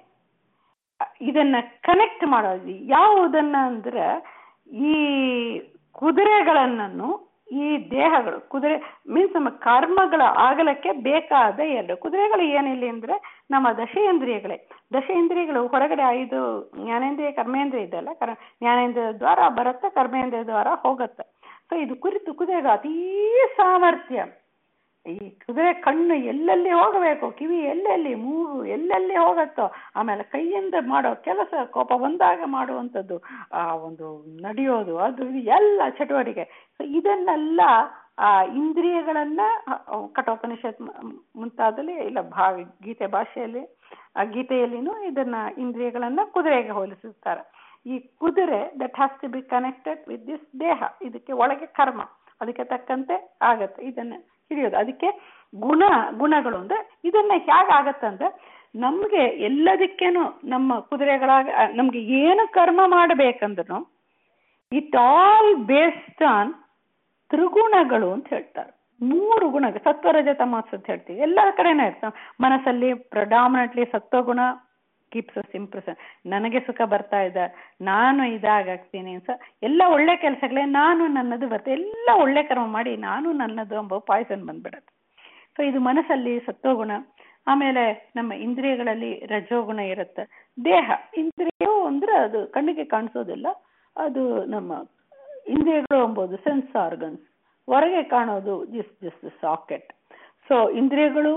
ಇದನ್ನ ಕನೆಕ್ಟ್ ಮಾಡೋದು ಯಾವುದನ್ನ ಅಂದ್ರೆ ಈ ಕುದುರೆಗಳನ್ನೂ ಈ ದೇಹಗಳು ಕುದುರೆ ಮೀನ್ಸ್ ನಮ್ಮ ಕರ್ಮಗಳ ಆಗಲಕ್ಕೆ ಬೇಕಾದ ಎರಡು ಕುದುರೆಗಳು ಏನಿಲ್ಲ ಅಂದ್ರೆ ನಮ್ಮ ದಶೇಂದ್ರಿಯಗಳೇ ದಶೇಂದ್ರಿಯಗಳು ಹೊರಗಡೆ ಐದು ಜ್ಞಾನೇಂದ್ರಿಯ ಕರ್ಮೇಂದ್ರಿಯ ಇದೆಲ್ಲ ಕರ್ ಜ್ಞಾನೇಂದ್ರಿಯ ದ್ವಾರ ಬರುತ್ತೆ ಕರ್ಮೇಂದ್ರಿಯ ದ್ವಾರ ಹೋಗುತ್ತೆ ಸೊ ಇದು ಕುರಿತು ಕುದುರೆಗಳು ಅತೀ ಸಾಮರ್ಥ್ಯ ಈ ಕುದುರೆ ಕಣ್ಣು ಎಲ್ಲೆಲ್ಲಿ ಹೋಗಬೇಕು ಕಿವಿ ಎಲ್ಲೆಲ್ಲಿ ಮೂಗು ಎಲ್ಲೆಲ್ಲಿ ಹೋಗತ್ತೋ ಆಮೇಲೆ ಕೈಯಿಂದ ಮಾಡೋ ಕೆಲಸ ಕೋಪ ಬಂದಾಗ ಮಾಡುವಂಥದ್ದು ಆ ಒಂದು ನಡೆಯೋದು ಅದು ಇದು ಎಲ್ಲ ಚಟುವಟಿಕೆ ಸೊ ಇದನ್ನೆಲ್ಲ ಆ ಇಂದ್ರಿಯಗಳನ್ನ ಕಠೋಪನಿಷತ್ ಮುಂತಾದಲ್ಲಿ ಇಲ್ಲ ಭಾ ಗೀತೆ ಭಾಷೆಯಲ್ಲಿ ಆ ಗೀತೆಯಲ್ಲಿನೂ ಇದನ್ನ ಇಂದ್ರಿಯಗಳನ್ನ ಕುದುರೆಗೆ ಹೋಲಿಸುತ್ತಾರೆ ಈ ಕುದುರೆ that has to be connected with this ದೇಹ ಇದಕ್ಕೆ ಒಳಗೆ ಕರ್ಮ ಅದಕ್ಕೆ ತಕ್ಕಂತೆ ಆಗತ್ತೆ ಇದನ್ನ ಹಿಡಿಯೋದು ಅದಕ್ಕೆ ಗುಣ ಗುಣಗಳು ಅಂದ್ರೆ ಇದನ್ನ ಹೇಗಾಗತ್ತಂದ್ರೆ ನಮ್ಗೆ ಎಲ್ಲದಕ್ಕೇನು ನಮ್ಮ ಕುದುರೆಗಳಾಗ ನಮ್ಗೆ ಏನು ಕರ್ಮ ಮಾಡಬೇಕಂದ್ರೂ ಇಟ್ ಆಲ್ ಬೇಸ್ಡ್ ಆನ್ ತ್ರಿಗುಣಗಳು ಅಂತ ಹೇಳ್ತಾರೆ ಮೂರು ಗುಣ ಸತ್ವರಜ ತಮಾಸ್ ಅಂತ ಹೇಳ್ತೀವಿ ಎಲ್ಲ ಕಡೆನೇ ಇರ್ತವೆ ಮನಸ್ಸಲ್ಲಿ ಪ್ರಡಾಮಿನೆಂಟ್ಲಿ ಸತ್ವಗುಣ ಕೀಪ್ಸ್ ಸಿಂಪ್ರಸ್ ನನಗೆ ಸುಖ ಬರ್ತಾ ಇದೆ ನಾನು ಇದಾಗ್ತೀನಿ ಸೊ ಎಲ್ಲ ಒಳ್ಳೆ ಕೆಲಸಗಳೇ ನಾನು ನನ್ನದು ಬರ್ತದೆ ಎಲ್ಲ ಒಳ್ಳೆ ಕರ್ಮ ಮಾಡಿ ನಾನು ನನ್ನದು ಎಂಬ ಪಾಯ್ಸನ್ ಬಂದ್ಬಿಡತ್ತೆ ಸೊ ಇದು ಮನಸ್ಸಲ್ಲಿ ಸತ್ವಗುಣ ಆಮೇಲೆ ನಮ್ಮ ಇಂದ್ರಿಯಗಳಲ್ಲಿ ರಜೋಗುಣ ಇರುತ್ತೆ ದೇಹ ಇಂದ್ರಿಯವು ಅಂದ್ರೆ ಅದು ಕಣ್ಣಿಗೆ ಕಾಣಿಸೋದಿಲ್ಲ ಅದು ನಮ್ಮ ಇಂದ್ರಿಯಗಳು ಎಂಬುದು ಸೆನ್ಸ್ ಆರ್ಗನ್ಸ್ ಹೊರಗೆ ಕಾಣೋದು ದಿಸ್ ದಿಸ್ ಸಾಕೆಟ್ ಸೊ ಇಂದ್ರಿಯಗಳು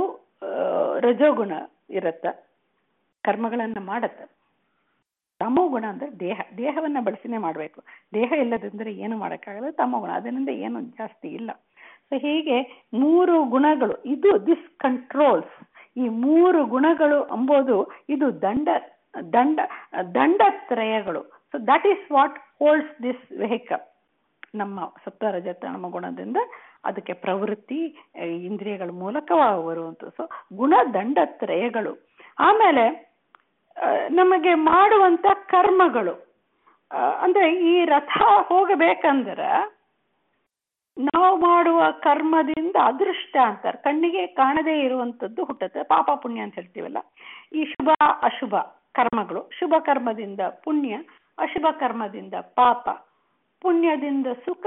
ರಜೋಗುಣ ಇರುತ್ತೆ ಕರ್ಮಗಳನ್ನ ಮಾಡತ್ತೆ ತಮೋಗುಣ ಅಂದ್ರೆ ದೇಹ ದೇಹವನ್ನ ಬಳಸಿನೇ ಮಾಡಬೇಕು ದೇಹ ಇಲ್ಲದಂದ್ರೆ ಏನು ಮಾಡೋಕ್ಕಾಗಲ್ಲ ತಮೋಗುಣ ಅದರಿಂದ ಏನು ಜಾಸ್ತಿ ಇಲ್ಲ ಸೊ ಹೀಗೆ ಮೂರು ಗುಣಗಳು ಇದು ದಿಸ್ ಕಂಟ್ರೋಲ್ಸ್ ಈ ಮೂರು ಗುಣಗಳು ಅಂಬೋದು ಇದು ದಂಡ ದಂಡ ದಂಡತ್ರಯಗಳು so that is what holds this vehicle ನಮ್ಮ ಸತ್ವರಜ ತಮ ಗುಣದಿಂದ ಅದಕ್ಕೆ ಪ್ರವೃತ್ತಿ ಇಂದ್ರಿಯಗಳ ಮೂಲಕವಾಗಿ ಬರುವಂಥ ಸೊ ಗುಣ ದಂಡತ್ರಯಗಳು ಆಮೇಲೆ ನಮಗೆ ಮಾಡುವಂತ ಕರ್ಮಗಳು ಅಂದ್ರೆ ಈ ರಥ ಹೋಗಬೇಕಂದ್ರೆ ನಾವು ಮಾಡುವ ಕರ್ಮದಿಂದ ಅದೃಷ್ಟ ಅಂತಾರೆ ಕಣ್ಣಿಗೆ ಕಾಣದೇ ಇರುವಂತದ್ದು ಹುಟ್ಟುತ್ತೆ ಪಾಪ ಪುಣ್ಯ ಅಂತ ಹೇಳ್ತೀವಲ್ಲ ಈ ಶುಭ ಅಶುಭ ಕರ್ಮಗಳು ಶುಭ ಕರ್ಮದಿಂದ ಪುಣ್ಯ ಅಶುಭ ಕರ್ಮದಿಂದ ಪಾಪ ಪುಣ್ಯದಿಂದ ಸುಖ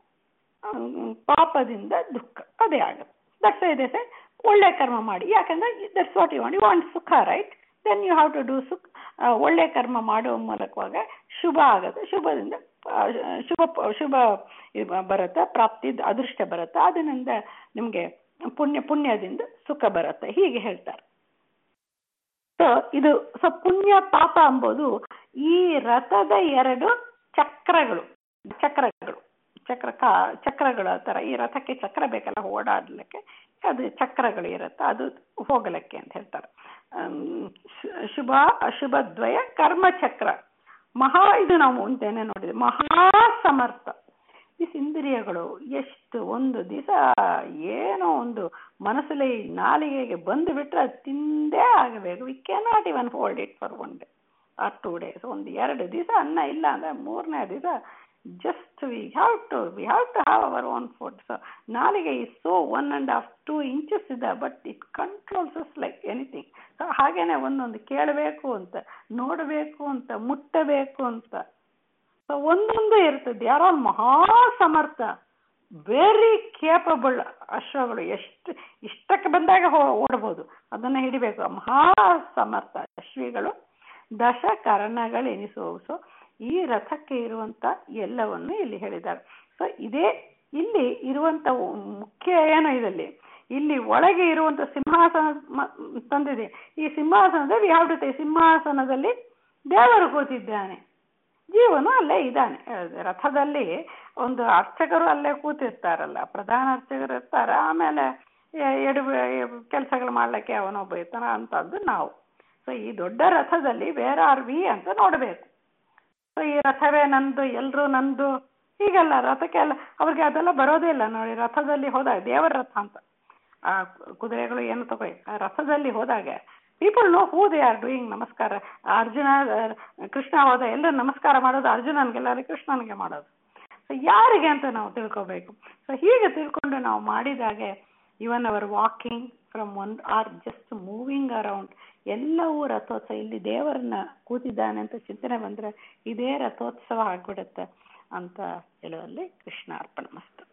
ಪಾಪದಿಂದ ದುಃಖ ಅದೇ ಆಗುತ್ತೆ ದಟ್ಸ್ ಇದೆ ಒಳ್ಳೆ ಕರ್ಮ ಮಾಡಿ ಯಾಕಂದ್ರೆ that's what you want you want ಸುಖ right then you have to do ಸುಖ ಒಳ್ಳೆ ಕರ್ಮ ಮಾಡುವ ಮೂಲಕವಾಗ ಶುಭ ಆಗುತ್ತೆ ಶುಭದಿಂದ ಶುಭ ಶುಭ ಬರುತ್ತೆ ಪ್ರಾಪ್ತಿ ಅದೃಷ್ಟ ಬರುತ್ತೆ ಅದರಿಂದ ನಿಮಗೆ ಪುಣ್ಯ ಪುಣ್ಯದಿಂದ ಸುಖ ಬರುತ್ತೆ ಹೀಗೆ ಹೇಳ್ತಾರೆ ಸೊ ಇದು ಸೊ ಪುಣ್ಯ ಪಾಪ ಎಂಬುದು ಈ ರಥದ ಎರಡು ಚಕ್ರಗಳು ಚಕ್ರಗಳು ಚಕ್ರ ಕಾ ಚಕ್ರಗಳ ತರ ಈ ರಥಕ್ಕೆ ಚಕ್ರ ಬೇಕಲ್ಲ ಓಡಾಡ್ಲಿಕ್ಕೆ ಅದು ಚಕ್ರಗಳು ಇರುತ್ತೆ ಅದು ಹೋಗಲಿಕ್ಕೆ ಅಂತ ಹೇಳ್ತಾರೆ ಶುಭ ಅಶುಭ ದ್ವಯ ಕರ್ಮಚಕ್ರ ಮಹಾ ಇದು ನಾವು ಮುಂದೆನೆ ನೋಡಿದ್ವಿ ಮಹಾ ಸಮರ್ಥ ಈ ಇಂದ್ರಿಯಗಳು ಎಷ್ಟು ಒಂದು ದಿವಸ ಏನೋ ಒಂದು ಮನಸ್ಸಲ್ಲಿ ನಾಲಿಗೆಗೆ ಬಂದು ಬಿಟ್ರೆ ಅದು ತಿಂದೇ ಆಗಬೇಕು we cannot even hold it for one day or two days ಒಂದು ಎರಡು ದಿವಸ ಅನ್ನ ಇಲ್ಲ ಅಂದ್ರೆ ಮೂರನೇ ದಿವಸ just we have to we have to have our own food so ನಾಲಿಗೆ is so one and half two inches ಇದೆ but it controls us like anything so ಹಾಗೇನೆ ಒಂದೊಂದು ಕೇಳಬೇಕು ಅಂತ ನೋಡಬೇಕು ಅಂತ ಮುಟ್ಟಬೇಕು ಅಂತ ಸೊ ಒಂದೊಂದು ಇರ್ತದೆ ಯಾರೋ ಮಹಾ ಸಮರ್ಥ ವೆರಿ ಕೇಪಬಲ್ ಅಶ್ವಗಳು ಎಷ್ಟು ಇಷ್ಟಕ್ಕೆ ಬಂದಾಗ ಓಡಬಹುದು ಅದನ್ನ ಹಿಡಿಬೇಕು ಮಹಾ ಸಮರ್ಥ ಅಶ್ವಿಗಳು ದಶ ಕರ್ಣಗಳೆನಿಸುವವು ಸೊ ಈ ರಥಕ್ಕೆ ಇರುವಂತ ಎಲ್ಲವನ್ನು ಇಲ್ಲಿ ಹೇಳಿದ್ದಾರೆ ಸೊ ಇದೇ ಇಲ್ಲಿ ಇರುವಂತ ಮುಖ್ಯ ಏನು ಇದರಲ್ಲಿ ಇಲ್ಲಿ ಒಳಗೆ ಇರುವಂತ ಸಿಂಹಾಸನ ತಂದಿದೆ ಈ ಸಿಂಹಾಸನದಲ್ಲಿ ಯಾವ ಟು ಸಿಂಹಾಸನದಲ್ಲಿ ದೇವರು ಕೂತಿದ್ದಾನೆ ಜೀವನು ಅಲ್ಲೇ ಇದ್ದಾನೆ ರಥದಲ್ಲಿ ಒಂದು ಅರ್ಚಕರು ಅಲ್ಲೇ ಕೂತಿರ್ತಾರಲ್ಲ ಪ್ರಧಾನ ಅರ್ಚಕರು ಇರ್ತಾರೆ ಆಮೇಲೆ ಎಡು ಕೆಲಸಗಳು ಮಾಡ್ಲಿಕ್ಕೆ ಅವನೊಬ್ಬ ಇರ್ತಾನ ಅಂತದ್ದು ನಾವು ಸೊ ಈ ದೊಡ್ಡ ರಥದಲ್ಲಿ ವೇರ್ ಆರ್ ವಿ ಅಂತ ನೋಡಬೇಕು ಸೊ ಈ ರಥವೇ ನಂದು ಎಲ್ಲರೂ ನಂದು ಹೀಗೆಲ್ಲ ರಥಕ್ಕೆಲ್ಲ ಅವ್ರಿಗೆ ಅದೆಲ್ಲ ಬರೋದೇ ಇಲ್ಲ ನೋಡಿ ರಥದಲ್ಲಿ ಹೋದಾಗ ದೇವರ ರಥ ಅಂತ ಆ ಕುದುರೆಗಳು ಏನು ತಗೋ ಆ ರಥದಲ್ಲಿ ಹೋದಾಗ people know who they are doing ನಮಸ್ಕಾರ ಅರ್ಜುನ ಕೃಷ್ಣ ಹೋದ ಎಲ್ಲರೂ ನಮಸ್ಕಾರ ಮಾಡೋದು ಅರ್ಜುನನಿಗೆಲ್ಲರೂ ಕೃಷ್ಣನಿಗೆ ಮಾಡೋದು ಸೊ ಯಾರಿಗೆ ಅಂತ ನಾವು ತಿಳ್ಕೋಬೇಕು ಸೊ ಹೀಗೆ ತಿಳ್ಕೊಂಡು ನಾವು ಮಾಡಿದಾಗೆ even our walking from one or just moving around ಎಲ್ಲವೂ ರಥೋತ್ಸವ ಇಲ್ಲಿ ದೇವರನ್ನ ಕೂತಿದ್ದಾನೆ ಅಂತ ಚಿಂತನೆ ಬಂದ್ರೆ ಇದೇ ರಥೋತ್ಸವ ಆಗ್ಬಿಡುತ್ತೆ ಅಂತ ಹೇಳುವಲ್ಲಿ ಕೃಷ್ಣ ಅರ್ಪಣ ಮಸ್ತು